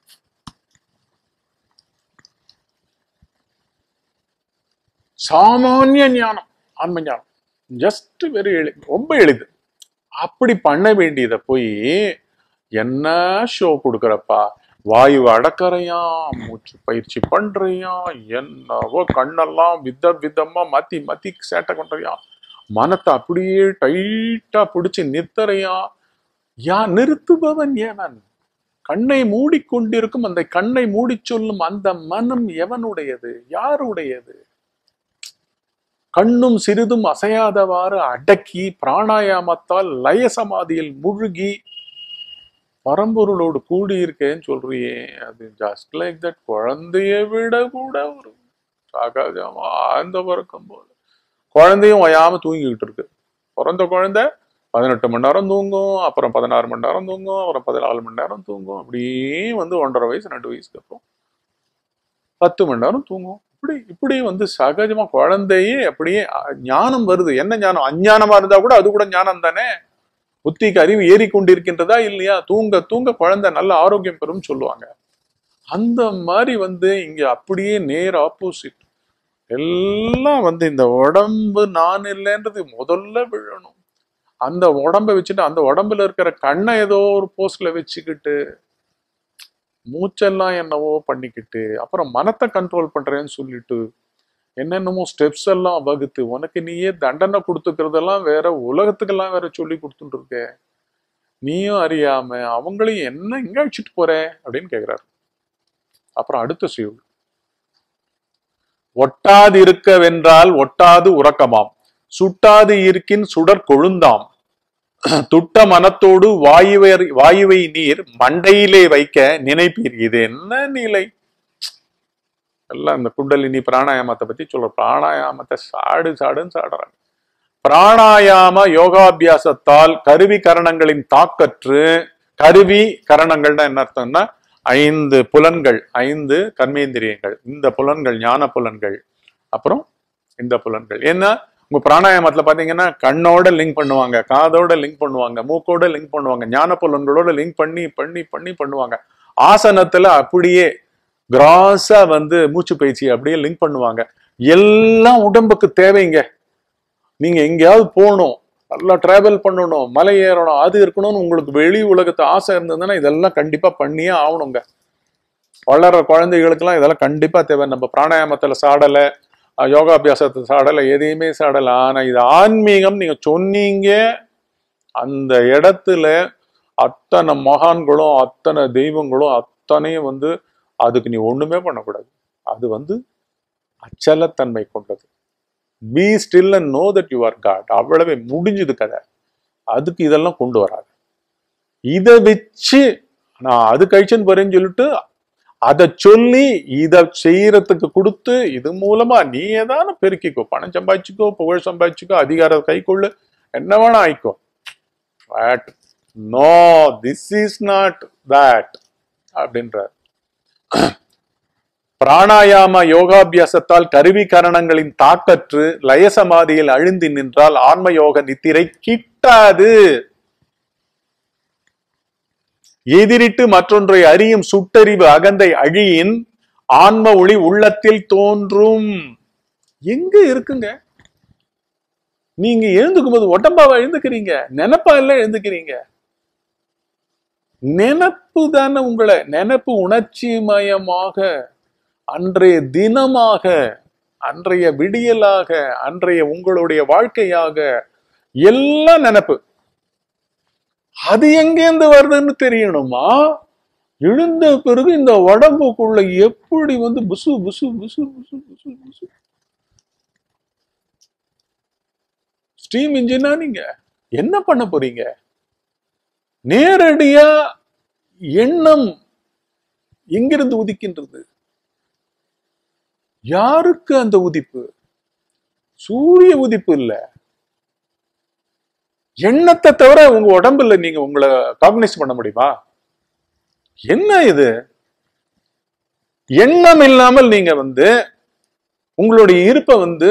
சாமானிய ஞானம் ஆன்ம ஞானம் ஜஸ்ட் வெரி எளி ரொம்ப எளிது அப்படி பண்ண வேண்டியதை போய் என்ன ஷோ கொடுக்குறப்பா வாயு அடக்கறையா மூச்சு பயிற்சி பண்றியா என்னவோ கண்ணெல்லாம் வித விதமா மாத்தி மாத்தி சேட்டை பண்றியா மனத்தை அப்படியே டைட்டா பிடிச்சு நிறுத்தறையா யா நிறுத்துபவன் ஏவன் கண்ணை மூடிக்கொண்டிருக்கும் அந்த கண்ணை மூடிச் சொல்லும் அந்த மனம் எவனுடையது யாருடையது கண்ணும் சிறிதும் அசையாதவாறு அடக்கி பிராணாயாமத்தால் லய சமாதியில் முழுகி பரம்பொருளோடு கூடியிருக்கேன்னு சொல்றியே அது ஜஸ்ட் லைக் தட் குழந்தைய விட கூட ஒரு சகஜமா ஆழ்ந்த பறக்கும் போல குழந்தையும் ஓயாம தூங்கிக்கிட்டு இருக்கு பிறந்த குழந்தை பதினெட்டு மணி நேரம் தூங்கும் அப்புறம் பதினாறு மணி நேரம் தூங்கும் அப்புறம் பதினாலு மணி நேரம் தூங்கும் அப்படியே வந்து ஒன்றரை வயசு ரெண்டு வயசுக்கு அப்புறம் பத்து மணி நேரம் தூங்கும் இப்படி இப்படி வந்து சகஜமா குழந்தையே அப்படியே அ- ஞானம் வருது என்ன ஞானம் அஞ்ஞானமா இருந்தா கூட அது கூட ஞானம் தானே புத்திக்கு அறிவு ஏறிக்கொண்டிருக்கின்றதா இல்லையா தூங்க தூங்க குழந்தை நல்ல ஆரோக்கியம் பெறும் சொல்லுவாங்க அந்த மாதிரி வந்து இங்க அப்படியே நேர் ஆப்போசிட் எல்லாம் வந்து இந்த உடம்பு நான் இல்லைன்றது முதல்ல விழணும் அந்த உடம்ப வச்சுட்டு அந்த உடம்புல இருக்கிற கண்ணை ஏதோ ஒரு போஸ்ட்ல வச்சுக்கிட்டு மூச்செல்லாம் என்னவோ பண்ணிக்கிட்டு அப்புறம் மனத்தை கண்ட்ரோல் பண்றேன்னு சொல்லிட்டு என்னென்னமோ ஸ்டெப்ஸ் எல்லாம் வகுத்து உனக்கு நீயே தண்டனை கொடுத்துக்கிறதெல்லாம் வேற உலகத்துக்கெல்லாம் வேற சொல்லி கொடுத்துட்டு இருக்க நீயும் அறியாம அவங்களையும் என்ன எங்க அழைச்சிட்டு போற அப்படின்னு கேக்குறாரு அப்புறம் அடுத்த செய்யுள் ஒட்டாது இருக்கவென்றால் ஒட்டாது உறக்கமாம் சுட்டாது இருக்கின் சுடர் கொழுந்தாம் துட்ட மனத்தோடு வாயுவை வாயுவை நீர் மண்டையிலே வைக்க நினைப்பீர் இது என்ன நிலை எல்லாம் இந்த குண்டலினி பிராணாயாமத்தை பத்தி சொல்ற பிராணாயாமத்தை சாடு சாடுன்னு சாடுறாங்க பிராணாயாம யோகாபியாசத்தால் கருவி கரணங்களின் தாக்கற்று கருவி கரணங்கள்னா என்ன அர்த்தம்னா ஐந்து புலன்கள் ஐந்து கர்மேந்திரியங்கள் இந்த புலன்கள் ஞான புலன்கள் அப்புறம் இந்த புலன்கள் ஏன்னா உங்க பிராணாயாமத்துல பாத்தீங்கன்னா கண்ணோட லிங்க் பண்ணுவாங்க காதோட லிங்க் பண்ணுவாங்க மூக்கோட லிங்க் பண்ணுவாங்க ஞான புலன்களோட லிங்க் பண்ணி பண்ணி பண்ணி பண்ணுவாங்க ஆசனத்துல அப்படியே கிராஸா வந்து மூச்சு பயிற்சி அப்படியே லிங்க் பண்ணுவாங்க எல்லாம் உடம்புக்கு தேவைங்க நீங்க எங்கேயாவது போகணும் நல்லா டிராவல் பண்ணணும் மலை ஏறணும் அது இருக்கணும்னு உங்களுக்கு வெளி உலகத்து ஆசை இருந்ததுன்னா இதெல்லாம் கண்டிப்பா பண்ணியே ஆகணுங்க வளர்ற குழந்தைகளுக்கெல்லாம் இதெல்லாம் கண்டிப்பா தேவை நம்ம பிராணாயாமத்துல சாடலை அஹ், யோகாபியாசத்தை சாடலை எதையுமே சாடலை ஆனா இது ஆன்மீகம் நீங்க சொன்னீங்க அந்த இடத்துல அத்தனை மகான்களும் அத்தனை தெய்வங்களும் அத்தனையும் வந்து அதுக்கு நீ ஒண்ணுமே பண்ணக்கூடாது அது வந்து அச்சலத்தன்மை கொண்டது be still and know that you are God அவ்வளவே முடிஞ்சது கதை அதுக்கு இதெல்லாம் கொண்டு வராது இதை வச்சு நான் அது கழிச்சுன்னு போறேன்னு சொல்லிட்டு அதை சொல்லி இதை செய்யறதுக்கு கொடுத்து இது மூலமா நீ ஏதான பெருக்கிக்கோ பணம் சம்பாதிச்சுக்கோ புகழ் சம்பாதிச்சுக்கோ அதிகாரம் கைக்கொள்ளு என்ன வேணா ஆயிக்கோ but no this is not that அப்படின்றார் பிராணாயாம யோகாபியாசத்தால் கருவி கரணங்களின் தாக்கற்று லயசமாதியில் அழுந்தி நின்றால் ஆன்ம யோக நித்திரை கிட்டாது எதிரிட்டு மற்றொன்றை அறியும் சுட்டறிவு அகந்தை அழியின் ஆன்ம ஒளி உள்ளத்தில் தோன்றும் எங்க இருக்குங்க நீங்க எழுந்துக்கும் போது உடம்பாவா எழுந்துக்கிறீங்க நினைப்பா எல்லாம் எழுந்துக்கிறீங்க நினப்பு தானே உங்களை நினப்பு உணர்ச்சி மயமாக அன்றைய தினமாக அன்றைய விடியலாக அன்றைய உங்களுடைய வாழ்க்கையாக எல்லாம் நினப்பு அது எங்கேருந்து வருதுன்னு தெரியணுமா எழுந்த பிறகு இந்த உடம்புக்குள்ள எப்படி வந்து புசு புசு புசு புசு புசு புசு ஸ்டீம் இன்ஜினா நீங்க என்ன பண்ண போறீங்க நேரடியா எண்ணம் எங்கிருந்து உதிக்கின்றது யாருக்கு அந்த உதிப்பு சூரிய உதிப்பு இல்ல எண்ணத்தை தவிர உங்க உடம்புல நீங்க உங்களை காக்னைஸ் பண்ண முடியுமா என்ன இது எண்ணம் இல்லாமல் நீங்க வந்து உங்களுடைய இருப்பை வந்து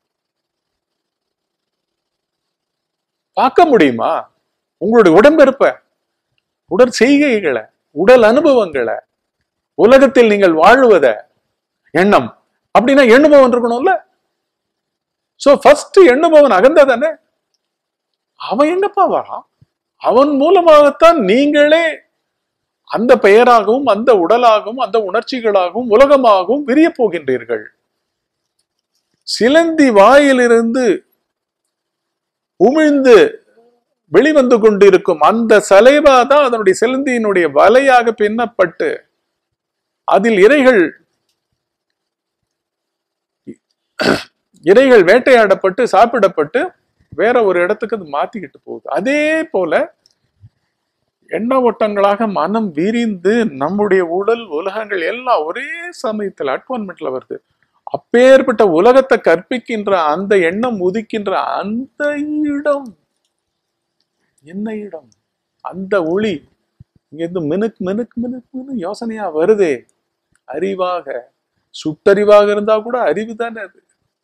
பார்க்க முடியுமா உங்களுடைய உடம்பிருப்ப உடற் செய்கைகளை உடல் அனுபவங்களை உலகத்தில் நீங்கள் வாழுவத எண்ணம் அப்படின்னா எண்ணுபவன் இருக்கணும்ல சோ ஃபர்ஸ்ட் எண்ணுபவன் அகந்த தானே அவன் எங்கப்பா வரான் அவன் மூலமாகத்தான் நீங்களே அந்த பெயராகவும் அந்த உடலாகவும் அந்த உணர்ச்சிகளாகவும் உலகமாகவும் விரிய போகின்றீர்கள் சிலந்தி வாயிலிருந்து உமிழ்ந்து வெளிவந்து கொண்டிருக்கும் அந்த சலைவா தான் அதனுடைய சிலந்தியினுடைய வலையாக பின்னப்பட்டு அதில் இரைகள் இரைகள் வேட்டையாடப்பட்டு சாப்பிடப்பட்டு வேற ஒரு இடத்துக்கு அது மாத்திக்கிட்டு போகுது அதே போல எண்ண ஓட்டங்களாக மனம் விரிந்து நம்முடைய உடல் உலகங்கள் எல்லாம் ஒரே சமயத்துல அட்வான்மெண்ட்ல வருது அப்பேற்பட்ட உலகத்தை கற்பிக்கின்ற அந்த எண்ணம் உதிக்கின்ற அந்த இடம் என்ன இடம் அந்த ஒளி இங்கிருந்து மினுக் மினுக் மினுக் மினு யோசனையா வருதே அறிவாக சுட்டறிவாக இருந்தா கூட அறிவு தானே அது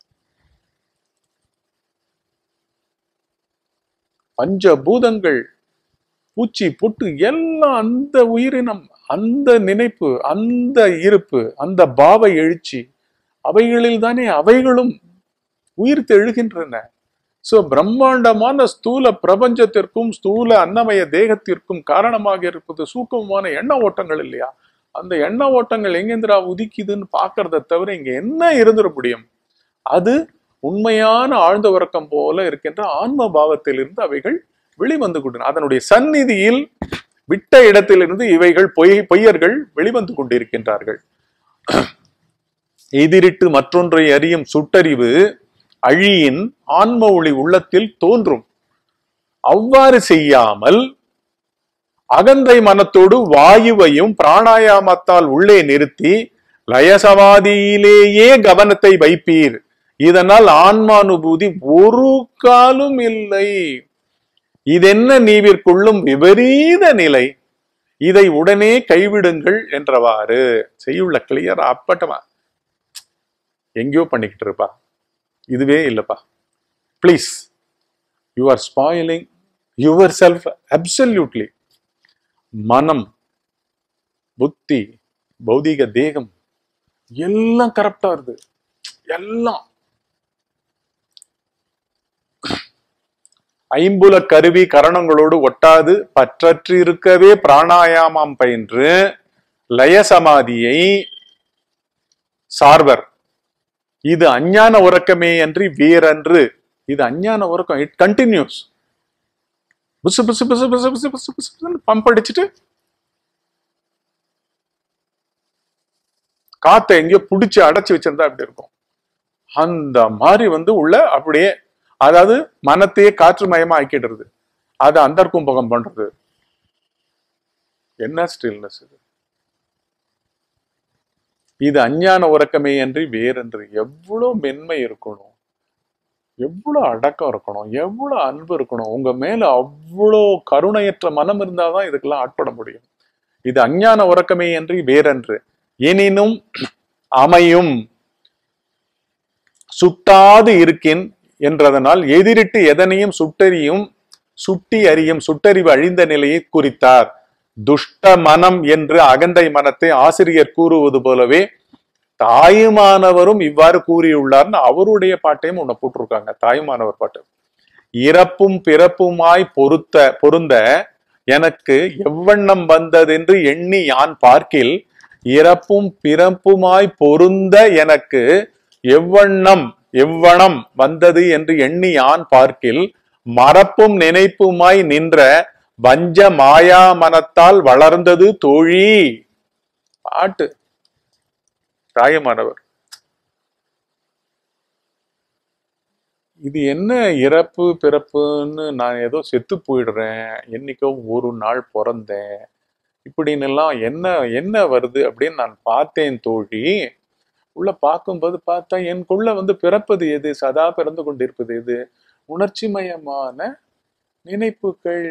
பஞ்சபூதங்கள் பூச்சி பொட்டு எல்லாம் அந்த உயிரினம் அந்த நினைப்பு அந்த இருப்பு அந்த பாவ எழுச்சி அவைகளில் தானே அவைகளும் உயிர் தெழுகின்றன சோ பிரம்மாண்டமான ஸ்தூல பிரபஞ்சத்திற்கும் ஸ்தூல அன்னமய தேகத்திற்கும் காரணமாக இருப்பது சூக்கமான எண்ண ஓட்டங்கள் இல்லையா அந்த எண்ண ஓட்டங்கள் எங்கேந்திரா உதிக்குதுன்னு பாக்குறத தவிர இங்க என்ன இருந்துட முடியும் அது உண்மையான ஆழ்ந்த உறக்கம் போல இருக்கின்ற ஆன்ம பாவத்திலிருந்து அவைகள் வெளிவந்து கொண்டு அதனுடைய சந்நிதியில் விட்ட இடத்திலிருந்து இவைகள் பொய் பொய்யர்கள் வெளிவந்து கொண்டிருக்கின்றார்கள் எதிரிட்டு மற்றொன்றை அறியும் சுட்டறிவு அழியின் ஆன்ம ஒளி உள்ளத்தில் தோன்றும் அவ்வாறு செய்யாமல் அகந்தை மனத்தோடு வாயுவையும் பிராணாயாமத்தால் உள்ளே நிறுத்தி லயசவாதியிலேயே கவனத்தை வைப்பீர் இதனால் ஆன்மானுபூதி ஒரு காலும் இல்லை இதென்ன நீவிற்குள்ளும் விபரீத நிலை இதை உடனே கைவிடுங்கள் என்றவாறு செய்யுள்ள கிளியர் அப்பட்டமா எங்கேயோ பண்ணிக்கிட்டு இருப்பா இதுவே இல்லப்பா please you are spoiling yourself absolutely மனம் புத்தி பௌதிக தேகம் எல்லாம் கரெக்டா வருது எல்லாம் ஐம்புல கருவி கரணங்களோடு ஒட்டாது பற்றற்று இருக்கவே பிராணாயாமம் பயின்று லய சமாதியை சார்வர் இது அஞ்ஞான உறக்கமே அன்றி வேறன்று இது அஞ்ஞான உறக்கம் இட் கண்டினியூஸ் புசு புசு புசு புசு புசு புசு புசு புசுன்னு பம்ப் அடிச்சுட்டு காத்தை எங்கேயோ புடிச்சு அடைச்சு வச்சிருந்தா அப்படி இருக்கும் அந்த மாதிரி வந்து உள்ள அப்படியே அதாவது மனத்தையே காற்று மயமா ஆக்கிடுறது அது அந்தர்கும்பகம் பண்றது என்ன ஸ்டில்னஸ் இது இது அஞ்ஞான உறக்கமே அன்றி வேறென்று எவ்வளவு மென்மை இருக்கணும் எவ்வளவு அடக்கம் இருக்கணும் எவ்வளவு அன்பு இருக்கணும் உங்க மேல அவ்வளோ கருணையற்ற மனம் இருந்தாதான் இதுக்கெல்லாம் ஆட்பட முடியும் இது அஞ்ஞான உறக்கமே அன்றி வேறென்று எனினும் அமையும் சுட்டாது இருக்கின் என்றதனால் எதிரிட்டு எதனையும் சுட்டறியும் சுட்டி அறியும் சுட்டறிவு அழிந்த நிலையை குறித்தார் துஷ்ட மனம் என்று அகந்தை மனத்தை ஆசிரியர் கூறுவது போலவே தாயுமானவரும் இவ்வாறு கூறியுள்ளார்னு அவருடைய பாட்டையும் உன்னை போட்டிருக்காங்க தாயுமானவர் பாட்டு இறப்பும் பிறப்புமாய் பொருத்த பொருந்த எனக்கு எவ்வண்ணம் வந்ததென்று எண்ணி யான் பார்க்கில் இறப்பும் பிறப்புமாய் பொருந்த எனக்கு எவ்வண்ணம் எவ்வனம் வந்தது என்று எண்ணி யான் பார்க்கில் மறப்பும் நினைப்புமாய் நின்ற வஞ்ச மாயா மனத்தால் வளர்ந்தது தோழி பாட்டு தாயமானவர் இது என்ன இறப்பு பிறப்புன்னு நான் ஏதோ செத்து போயிடுறேன் என்னைக்கோ ஒரு நாள் பிறந்தேன் இப்படின்னு எல்லாம் என்ன என்ன வருது அப்படின்னு நான் பார்த்தேன் தோழி உள்ள பார்க்கும்போது பார்த்தா எனக்குள்ள வந்து பிறப்பது எது சதா பிறந்து கொண்டிருப்பது எது உணர்ச்சிமயமான நினைப்புகள்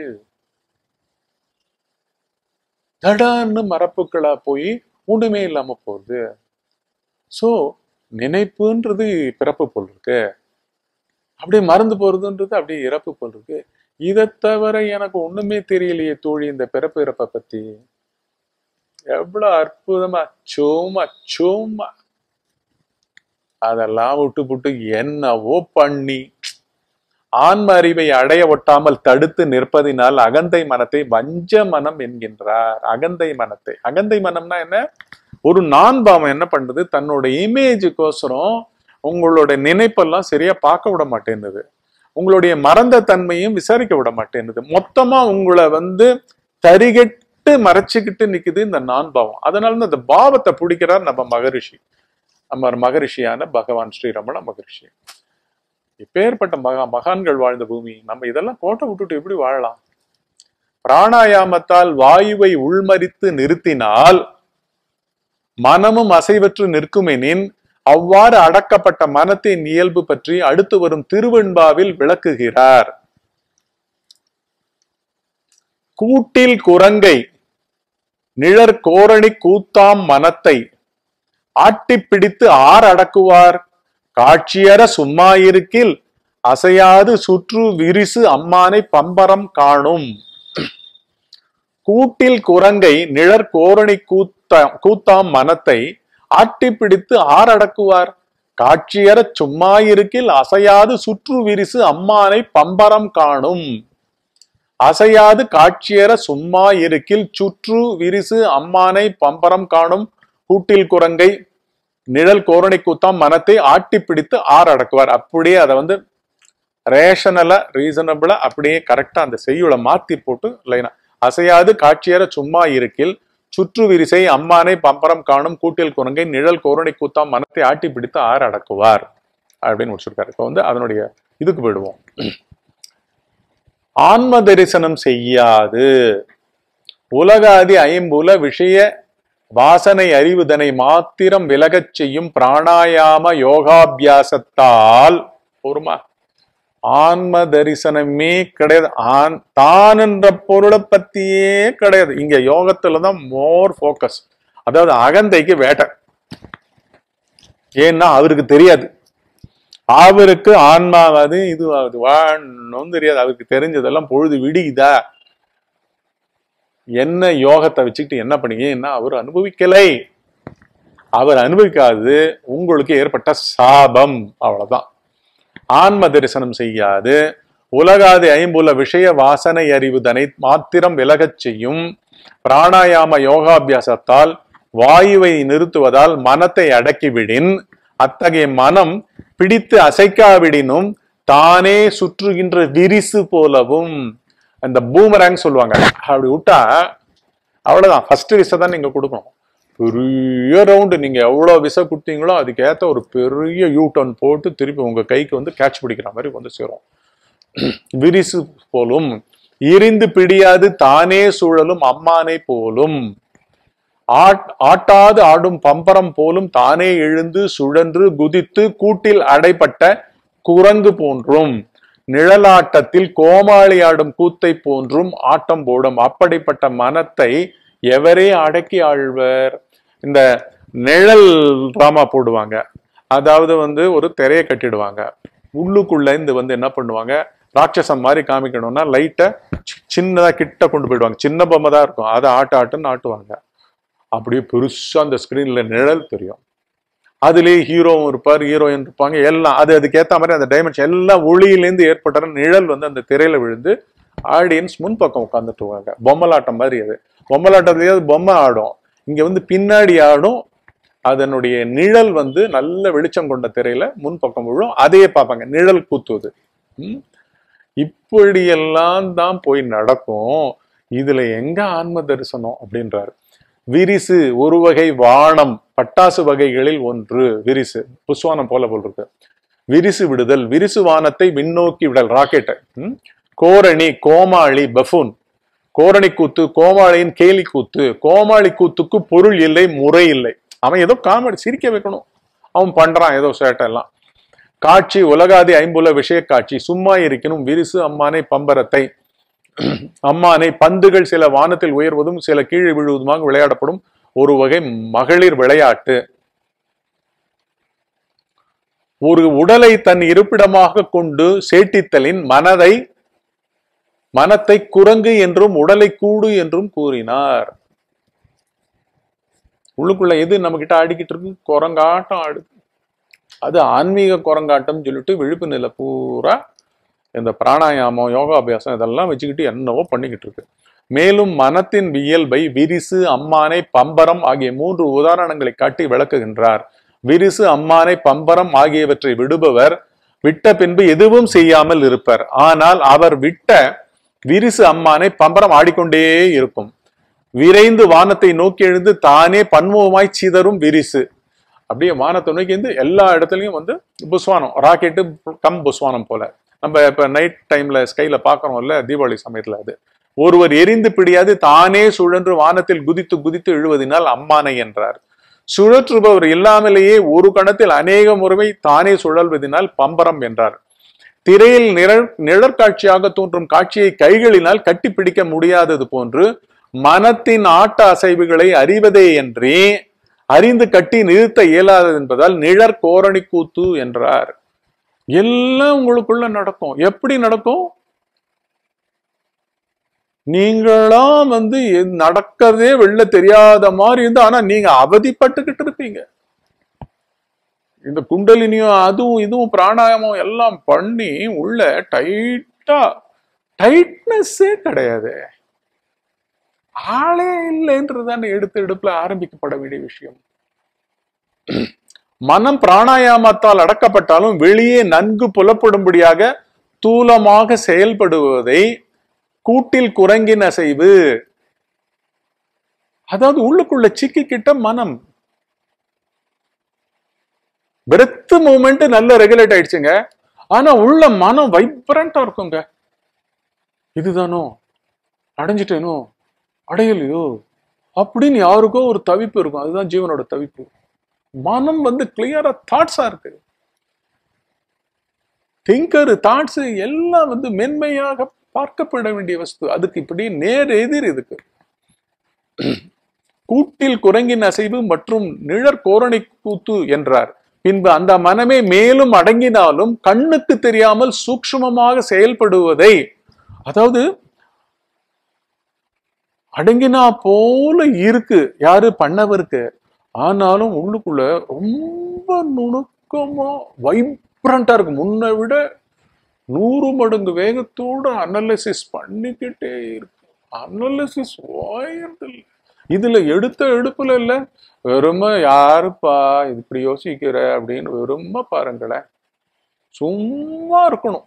தடான்னு மரப்புகளா போய் ஒண்ணுமே இல்லாம போகுது சோ நினைப்புன்றது பிறப்பு போல் இருக்கு அப்படியே மறந்து போறதுன்றது அப்படியே இறப்பு போல் இருக்கு இதை தவிர எனக்கு ஒண்ணுமே தெரியலையே தோழி இந்த பிறப்பு இறப்பை பத்தி எவ்வளவு அற்புதமா சும்மா சும்மா அதெல்லாம் விட்டு புட்டு என்னவோ பண்ணி ஆன்ம அறிவை அடைய ஒட்டாமல் தடுத்து நிற்பதினால் அகந்தை மனத்தை வஞ்ச மனம் என்கின்றார் அகந்தை மனத்தை அகந்தை மனம்னா என்ன ஒரு நான் பாவம் என்ன பண்ணுது தன்னோட இமேஜுக்கோசரம் உங்களோட நினைப்பெல்லாம் சரியா பார்க்க விட மாட்டேன்னுது உங்களுடைய மறந்த தன்மையும் விசாரிக்க விட மாட்டேன்னுது மொத்தமா உங்களை வந்து தரிகட்டு மறைச்சுக்கிட்டு நிக்குது இந்த நான் பாவம் அதனால தான் இந்த பாவத்தை பிடிக்கிறார் நம்ம மகரிஷி நம்ம மகரிஷியான பகவான் ஸ்ரீரமண மகரிஷி இப்பேற்பட்ட மகா மகான்கள் வாழ்ந்த பூமி நம்ம இதெல்லாம் கோட்டை விட்டுட்டு எப்படி வாழலாம் பிராணாயாமத்தால் வாயுவை உள்மறித்து நிறுத்தினால் மனமும் அசைவற்று நிற்குமெனின் அவ்வாறு அடக்கப்பட்ட மனத்தின் இயல்பு பற்றி அடுத்து வரும் திருவெண்பாவில் விளக்குகிறார் கூட்டில் குரங்கை நிழற் கோரணி கூத்தாம் மனத்தை ஆட்டிப் பிடித்து ஆர் அடக்குவார் காட்சியற சும்மா இருக்கில் அசையாது சுற்று விரிசு அம்மானை பம்பரம் காணும் கூட்டில் குரங்கை நிழற் கோரணி கூத்த கூத்தாம் மனத்தை ஆட்டி பிடித்து ஆரடக்குவார் காட்சியறச் சும்மா இருக்கில் அசையாது சுற்று விரிசு அம்மானை பம்பரம் காணும் அசையாது காட்சியற சும்மா இருக்கில் சுற்று விரிசு அம்மானை பம்பரம் காணும் கூட்டில் குரங்கை நிழல் கோரணை கூத்தாம் மனத்தை ஆட்டி பிடித்து ஆறு அடக்குவார் அப்படியே அதை வந்து ரேஷனலா ரீசனபிளா அப்படியே கரெக்டா அந்த செய்யுளை மாத்தி போட்டு லைனா அசையாது காட்சியற சும்மா இருக்கில் சுற்று விரிசை அம்மானை பம்பரம் காணும் கூட்டில் குரங்கை நிழல் கோரணை கூத்தாம் மனத்தை ஆட்டி பிடித்து ஆறு அடக்குவார் அப்படின்னு முடிச்சிருக்காரு இப்போ வந்து அதனுடைய இதுக்கு போயிடுவோம் ஆன்ம தரிசனம் செய்யாது உலகாதி ஐம்புல விஷய வாசனை அறிவுதனை மாத்திரம் விலகச் செய்யும் பிராணாயாம யோகாபியாசத்தால் பொறுமா ஆன்ம தரிசனமே கிடையாது ஆன் தான் என்ற பொருளை பத்தியே கிடையாது இங்க யோகத்துல தான் மோர் ஃபோக்கஸ் அதாவது அகந்தைக்கு வேட்டை ஏன்னா அவருக்கு தெரியாது அவருக்கு ஆன்மாவது இதுவாகுது வாணும் தெரியாது அவருக்கு தெரிஞ்சதெல்லாம் பொழுது விடியுதா என்ன யோகத்தை வச்சுக்கிட்டு என்ன பண்ணீங்கன்னா அவர் அனுபவிக்கலை அவர் அனுபவிக்காது உங்களுக்கு ஏற்பட்ட சாபம் அவ்வளவுதான் ஆன்ம தரிசனம் செய்யாது உலகாதி ஐம்புல விஷய வாசனை அறிவுதனை மாத்திரம் விலகச் செய்யும் பிராணாயாம யோகாபியாசத்தால் வாயுவை நிறுத்துவதால் மனத்தை அடக்கிவிடின் அத்தகைய மனம் பிடித்து அசைக்காவிடினும் தானே சுற்றுகின்ற விரிசு போலவும் அந்த பூமராங் சொல்லுவாங்க அப்படி விட்டா அவ்வளவுதான் ஃபர்ஸ்ட் விசை தான் நீங்க கொடுக்கணும் பெரிய ரவுண்டு நீங்க எவ்வளவு விசை கொடுத்தீங்களோ அதுக்கேத்த ஒரு பெரிய யூ டர்ன் போட்டு திருப்பி உங்க கைக்கு வந்து கேட்ச் பிடிக்கிற மாதிரி வந்து சேரும் விரிசு போலும் இரிந்து பிடியாது தானே சுழலும் அம்மானை போலும் ஆட்- ஆட்டாது ஆடும் பம்பரம் போலும் தானே எழுந்து சுழன்று குதித்து கூட்டில் அடைப்பட்ட குரங்கு போன்றும் நிழலாட்டத்தில் கோமாளி ஆடும் கூத்தை போன்றும் ஆட்டம் போடும் அப்படிப்பட்ட மனத்தை எவரே அடக்கி ஆழ்வர் இந்த நிழல் டிராமா போடுவாங்க அதாவது வந்து ஒரு திரையை கட்டிடுவாங்க உள்ளுக்குள்ள இருந்து வந்து என்ன பண்ணுவாங்க ராட்சசம் மாதிரி காமிக்கணும்னா லைட்டை சின்னதா கிட்ட கொண்டு போயிடுவாங்க சின்ன பொம்மை தான் இருக்கும் அதை ஆட்ட ஆட்டுன்னு ஆட்டுவாங்க அப்படியே பெருசா அந்த ஸ்கிரீன்ல நிழல் தெரியும் அதுலயே ஹீரோவும் இருப்பார் ஹீரோயின் இருப்பாங்க எல்லாம் அது அதுக்கேத்த மாதிரி அந்த டைமென்ஷன் எல்லாம் ஒளியிலேருந்து ஏற்பட்ட நிழல் வந்து அந்த திரையில விழுந்து ஆடியன்ஸ் முன்பக்கம் உட்காந்துட்டுவாங்க பொம்மலாட்டம் மாதிரி அது பொம்மலாட்டத்திலேயே அது பொம்மை ஆடும் இங்க வந்து பின்னாடி ஆடும் அதனுடைய நிழல் வந்து நல்ல வெளிச்சம் கொண்ட திரையில முன்பக்கம் விழும் அதையே பார்ப்பாங்க நிழல் கூத்துவது ம்? இப்படியெல்லாம் தான் போய் நடக்கும் இதுல எங்க ஆன்ம தரிசனம் அப்படின்றாரு விரிசு ஒரு வகை வானம் பட்டாசு வகைகளில் ஒன்று விரிசு புஸ்வானம் போல போல் இருக்கு விரிசு விடுதல் விரிசு வானத்தை விண்ணோக்கி விடல் ராக்கெட் கோரணி கோமாளி பஃபூன் கோரணி கூத்து கோமாளியின் கேலி கூத்து கோமாளி கூத்துக்கு பொருள் இல்லை முறை இல்லை அவன் ஏதோ காமெடி சிரிக்க வைக்கணும் அவன் பண்றான் ஏதோ சேட்டை எல்லாம் காட்சி உலகாதி ஐம்புல விஷய காட்சி சும்மா இருக்கணும் விரிசு அம்மானை பம்பரத்தை அம்மானை பந்துகள் சில வானத்தில் உயர்வதும் சில கீழே விழுவதுமாக விளையாடப்படும் ஒரு வகை மகளிர் விளையாட்டு ஒரு உடலை தன் இருப்பிடமாக கொண்டு சேட்டித்தலின் மனதை மனத்தை குரங்கு என்றும் உடலை கூடு என்றும் கூறினார் உள்ளுக்குள்ள எது நம்ம கிட்ட ஆடிக்கிட்டு இருக்கு குரங்காட்டம் ஆடுது அது ஆன்மீக குரங்காட்டம் சொல்லிட்டு விழிப்பு நிலை பூரா இந்த பிராணாயாமம் யோகாபியாசம் இதெல்லாம் வச்சுக்கிட்டு என்னவோ பண்ணிக்கிட்டு இருக்கு மேலும் மனத்தின் இயல்பை விரிசு அம்மானை பம்பரம் ஆகிய மூன்று உதாரணங்களை காட்டி விளக்குகின்றார் விரிசு அம்மானை பம்பரம் ஆகியவற்றை விடுபவர் விட்ட பின்பு எதுவும் செய்யாமல் இருப்பர் ஆனால் அவர் விட்ட விரிசு அம்மானை பம்பரம் ஆடிக்கொண்டே இருக்கும் விரைந்து வானத்தை நோக்கி எழுந்து தானே பன்முகமாய் சிதறும் விரிசு அப்படியே வானத்தை நோக்கி வந்து எல்லா இடத்துலயும் வந்து புஸ்வானம் ராக்கெட்டு கம் புஸ்வானம் போல நம்ம இப்ப நைட் டைம்ல ஸ்கைல பாக்குறோம்ல தீபாவளி சமயத்துல அது ஒருவர் எரிந்து பிடியாது தானே சுழன்று வானத்தில் குதித்து குதித்து எழுவதினால் அம்மானை என்றார் சுழற்றுபவர் இல்லாமலேயே ஒரு கணத்தில் அநேக முறை தானே சுழல்வதினால் பம்பரம் என்றார் திரையில் நிழற் நிழற்காட்சியாக தோன்றும் காட்சியை கைகளினால் கட்டிப்பிடிக்க முடியாதது போன்று மனத்தின் ஆட்ட அசைவுகளை அறிவதே என்றே அறிந்து கட்டி நிறுத்த இயலாதது என்பதால் நிழற் கோரணி கூத்து என்றார் எல்லாம் உங்களுக்குள்ள நடக்கும் எப்படி நடக்கும் நீங்களா வந்து எ- நடக்கறதே வெளில தெரியாத மாதிரி இருந்து ஆனா நீங்க அவதிப்பட்டுக்கிட்டு இருப்பீங்க இந்த குண்டலினியும் அதுவும் இதுவும் பிராணாயாமம் எல்லாம் பண்ணி உள்ள டைட்டா டைட்னஸ்ஸே கிடையாது ஆளே இல்லைன்றதுதான் எடுத்து எடுப்புல ஆரம்பிக்கப்பட வேண்டிய விஷயம் மனம் பிராணாயாமத்தால் அடக்கப்பட்டாலும் வெளியே நன்கு புலப்படும்படியாக தூலமாக செயல்படுவதை கூட்டில் குரங்கின் அசைவு அதாவது உள்ளுக்குள்ள சிக்கிக்கிட்ட மனம் பிரெத் மூமெண்ட் நல்ல ரெகுலேட் ஆயிடுச்சுங்க ஆனா உள்ள மனம் வைப்ரண்டா இருக்குங்க இதுதானோ அடைஞ்சிட்டேனோ அடையலையோ அப்படின்னு யாருக்கோ ஒரு தவிப்பு இருக்கும் அதுதான் ஜீவனோட தவிப்பு மனம் வந்து கிளியரா தாட்ஸா இருக்கு திங்கர் தாட்ஸ் எல்லாம் வந்து மென்மையாக பார்க்கப்பட வேண்டிய வஸ்து அதுக்கு இப்படி நேர் எதிர் இதுக்கு கூட்டில் குரங்கின் அசைவு மற்றும் நிழற் கோரணை கூத்து என்றார் பின்பு அந்த மனமே மேலும் அடங்கினாலும் கண்ணுக்கு தெரியாமல் சூக்ஷ்மமாக செயல்படுவதை அதாவது அடங்கினா போல இருக்கு யாரு பண்ணவருக்கு ஆனாலும் உள்ளுக்குள்ள ரொம்ப நுணுக்கமா வைப்ரண்டா இருக்கு முன்னை விட நூறு மடங்கு வேகத்தோட அனலிசிஸ் பண்ணிக்கிட்டே இருக்கு அனலிசிஸ் ஓயறது இல்லை இதுல எடுத்த எடுப்புல இல்ல வெறும யாருப்பா இது இப்படி யோசிக்கிற அப்படின்னு வெறும பாருங்களேன் சும்மா இருக்கணும்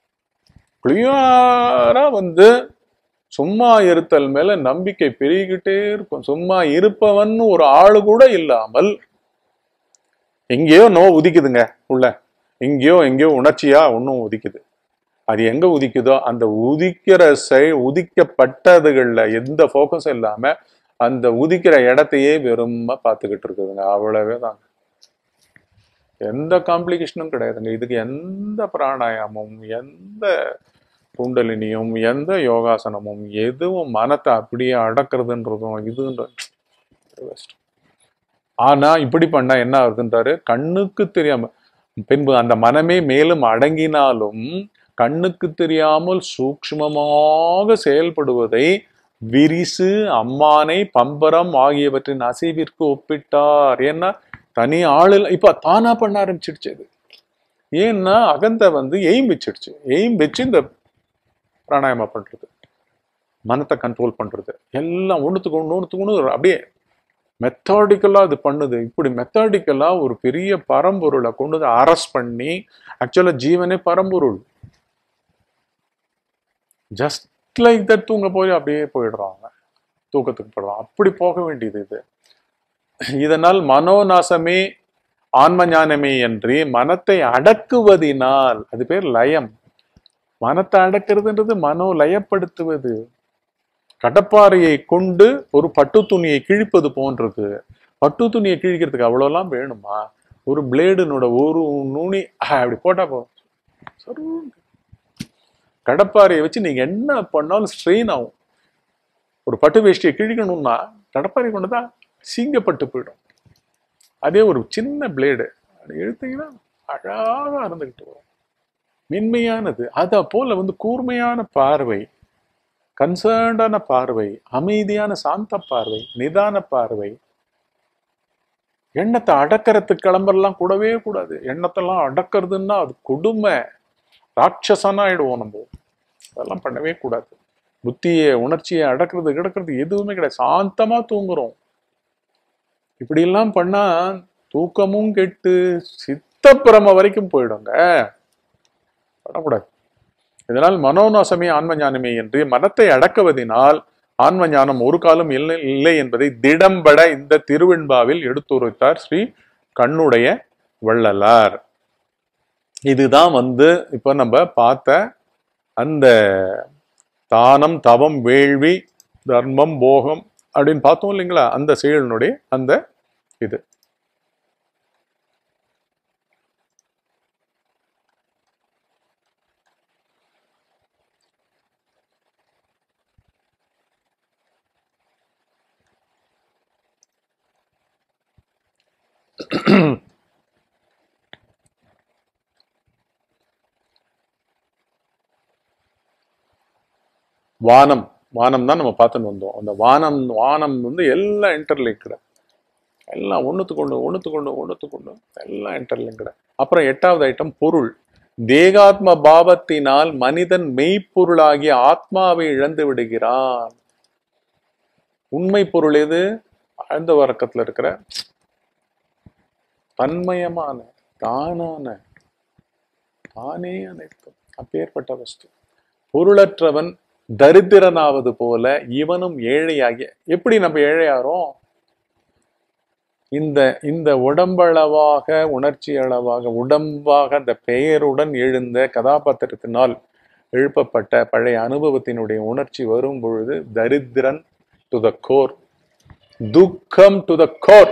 கிளியாரா வந்து சும்மா இருத்தல் மேல நம்பிக்கை பெருகிக்கிட்டே இருக்கும் சும்மா இருப்பவன் ஒரு ஆளு கூட இல்லாமல் எங்கேயோ நோ உதிக்குதுங்க உள்ள எங்கேயோ எங்கேயோ உணர்ச்சியா ஒன்றும் உதிக்குது அது எங்க உதிக்குதோ அந்த உதிக்கிற செய் உதிக்கப்பட்டதுகள்ல எந்த ஃபோக்கஸும் இல்லாம அந்த உதிக்கிற இடத்தையே வெறும பார்த்துக்கிட்டு இருக்குதுங்க அவ்வளவே தாங்க எந்த காம்ப்ளிகேஷனும் கிடையாதுங்க இதுக்கு எந்த பிராணாயாமம் எந்த குண்டலினியும் எந்த யோகாசனமும் எதுவும் மனத்தை அப்படியே அடக்கிறதுன்றதும் இதுன்ற waste. ஆனா இப்படி பண்ணா என்ன ஆகுதுன்றாரு கண்ணுக்கு தெரியாம பின்பு அந்த மனமே மேலும் அடங்கினாலும் கண்ணுக்கு தெரியாமல் சூக்ஷ்மமாக செயல்படுவதை விரிசு அம்மானை பம்பரம் ஆகியவற்றின் அசைவிற்கு ஒப்பிட்டார் ஏன்னா தனி ஆளு இப்ப தானா பண்ண ஆரம்பிச்சிடுச்சு இது ஏன்னா அகந்த வந்து எய்ம் வச்சிடுச்சு எய்ம் வச்சு இந்த பிராணாயாமம் பண்றது மனத்தை கண்ட்ரோல் பண்றது எல்லாம் ஒண்ணுத்துக்கு ஒண்ணு ஒண்ணுத்துக்கு ஒண்ணு அப்படியே மெத்தாடிக்கலா இது பண்ணுது இப்படி மெத்தாடிக்கலா ஒரு பெரிய பரம்பொருளை கொண்டு வந்து அரெஸ்ட் பண்ணி ஆக்சுவலா ஜீவனே பரம்பொருள் ஜஸ்ட் லைக் தட் தூங்க போய் அப்படியே போயிடுறாங்க தூக்கத்துக்கு போயிடுறான் அப்படி போக வேண்டியது இது இதனால் மனோநாசமே ஆன்ம ஞானமே என்று மனத்தை அடக்குவதினால் அது பேர் லயம் மனத்தை அடக்கிறதுன்றது மனோ லயப்படுத்துவது கடப்பாறையை கொண்டு ஒரு பட்டு துணியை கிழிப்பது போன்றது பட்டு துணியை கிழிக்கிறதுக்கு அவ்வளோலாம் வேணுமா ஒரு பிளேடுனோட ஒரு நுனி ஆஹ், அப்படி போட்டா போதும் சருன்னு. கடப்பாறையை வச்சு நீங்க என்ன பண்ணாலும் ஸ்ட்ரெயின் ஆகும் ஒரு பட்டு வேஷ்டியை கிழிக்கணும்னா கடப்பாறை கொண்டு தான் சீங்கப்பட்டு போயிடும் அதே ஒரு சின்ன பிளேடு அப்படி இழுத்தீங்கன்னா அழகா இருந்துகிட்டு வரும் மென்மையானது அத போல வந்து கூர்மையான பார்வை கன்சர்ன்டான பார்வை அமைதியான சாந்த பார்வை நிதான பார்வை எண்ணத்தை அடக்கிறதுக்கு கிளம்புறலாம் கூடவே கூடாது எண்ணத்தெல்லாம் அடக்கிறதுன்னா அது கொடுமை ராட்சசனா ஆயிடுவோம் நம்ம அதெல்லாம் பண்ணவே கூடாது புத்தியை உணர்ச்சியை அடக்கிறது கிடக்கிறது எதுவுமே கிடையாது சாந்தமா தூங்குறோம் இப்படி எல்லாம் பண்ணா தூக்கமும் கெட்டு சித்தப்பிரம வரைக்கும் போயிடுங்க பண்ணக்கூடாது இதனால் மனோநாசமே ஆன்ம ஞானமே என்று மனத்தை அடக்குவதினால் ஆன்ம ஞானம் ஒரு காலம் இல்லை இல்லை என்பதை திடம்பட இந்த திருவெண்பாவில் எடுத்துரைத்தார் ஸ்ரீ கண்ணுடைய வள்ளலார் இதுதான் வந்து இப்ப நம்ம பார்த்த அந்த தானம் தவம் வேள்வி தர்மம் போகம் அப்படின்னு பார்த்தோம் இல்லைங்களா அந்த செயலினுடைய அந்த இது வானம் வானம் தான் நம்ம பார்த்துன்னு வந்தோம் அந்த வானம் வானம் வந்து எல்லாம் இன்டர்லிங்க்டு எல்லாம் ஒண்ணுத்துக்கு ஒண்ணு ஒண்ணுத்துக்கு ஒண்ணு ஒண்ணுத்துக்கு ஒண்ணு எல்லாம் இன்டர்லிங்க்டு அப்புறம் எட்டாவது ஐட்டம் பொருள் தேகாத்ம பாவத்தினால் மனிதன் மெய்ப்பொருளாகிய ஆத்மாவை இழந்து விடுகிறான் உண்மை பொருள் எது ஆழ்ந்த வர்க்கத்துல இருக்கிற தன்மயமான தானான தானே அனைத்தும் அப்பேற்பட்ட வஸ்து பொருளற்றவன் தரித்திரனாவது போல இவனும் ஏழையாகிய எப்படி நம்ம ஏழையாறோம் இந்த இந்த உடம்பளவாக உணர்ச்சி அளவாக உடம்பாக அந்த பெயருடன் எழுந்த கதாபாத்திரத்தினால் எழுப்பப்பட்ட பழைய அனுபவத்தினுடைய உணர்ச்சி வரும் பொழுது தரித்திரன் டு த கோர் துக்கம் டு த கோர்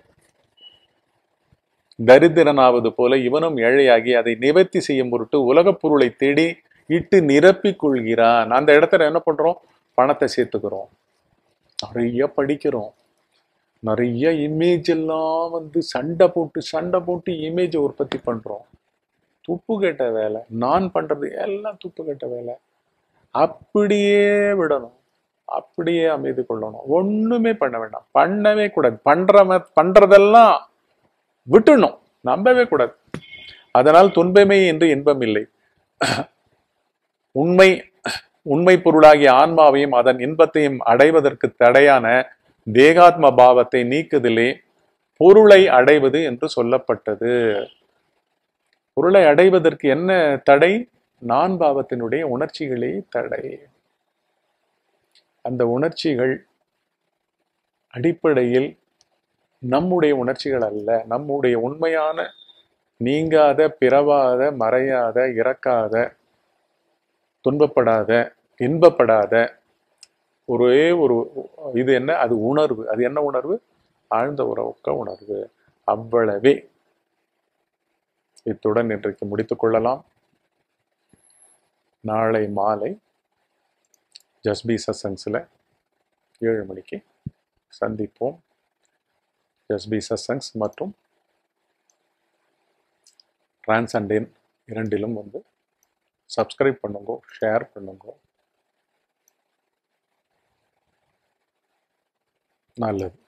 தரித்திரனாவது போல இவனும் ஏழையாகி அதை நிவர்த்தி செய்யும் பொருட்டு உலகப் பொருளை தேடி இட்டு நிரப்பிக் கொள்கிறான் அந்த இடத்துல என்ன பண்றோம் பணத்தை சேர்த்துக்கிறோம் நிறைய படிக்கிறோம் நிறைய இமேஜ் எல்லாம் வந்து சண்டை போட்டு சண்டை போட்டு இமேஜ் உற்பத்தி பண்றோம் துப்பு கெட்ட வேலை நான் பண்றது எல்லாம் துப்பு கெட்ட வேலை அப்படியே விடணும் அப்படியே அமைதி கொள்ளணும் ஒண்ணுமே பண்ண வேண்டாம் பண்ணவே கூடாது பண்ற பண்றதெல்லாம் விட்டுணும் நம்பவே கூடாது அதனால் துன்பமே என்று இன்பம் இல்லை உண்மை உண்மை பொருளாகிய ஆன்மாவையும் அதன் இன்பத்தையும் அடைவதற்கு தடையான தேகாத்ம பாவத்தை நீக்குதலே பொருளை அடைவது என்று சொல்லப்பட்டது பொருளை அடைவதற்கு என்ன தடை நான் பாவத்தினுடைய உணர்ச்சிகளே தடை அந்த உணர்ச்சிகள் அடிப்படையில் நம்முடைய உணர்ச்சிகள் அல்ல நம்முடைய உண்மையான நீங்காத பிறவாத மறையாத இறக்காத துன்பப்படாத இன்பப்படாத ஒரே ஒரு இது என்ன அது உணர்வு அது என்ன உணர்வு ஆழ்ந்த உறவுக்க உணர்வு அவ்வளவே இத்துடன் இன்றைக்கு முடித்துக் கொள்ளலாம் நாளை மாலை ஜஸ்பி சசங்ஸில் ஏழு மணிக்கு சந்திப்போம் ஜஸ்பி சசங்ஸ் மற்றும் டிரான்சண்டின் இரண்டிலும் வந்து சப்ஸ்கிரைப் பண்ணுங்க ஷேர் பண்ணுங்க நல்லது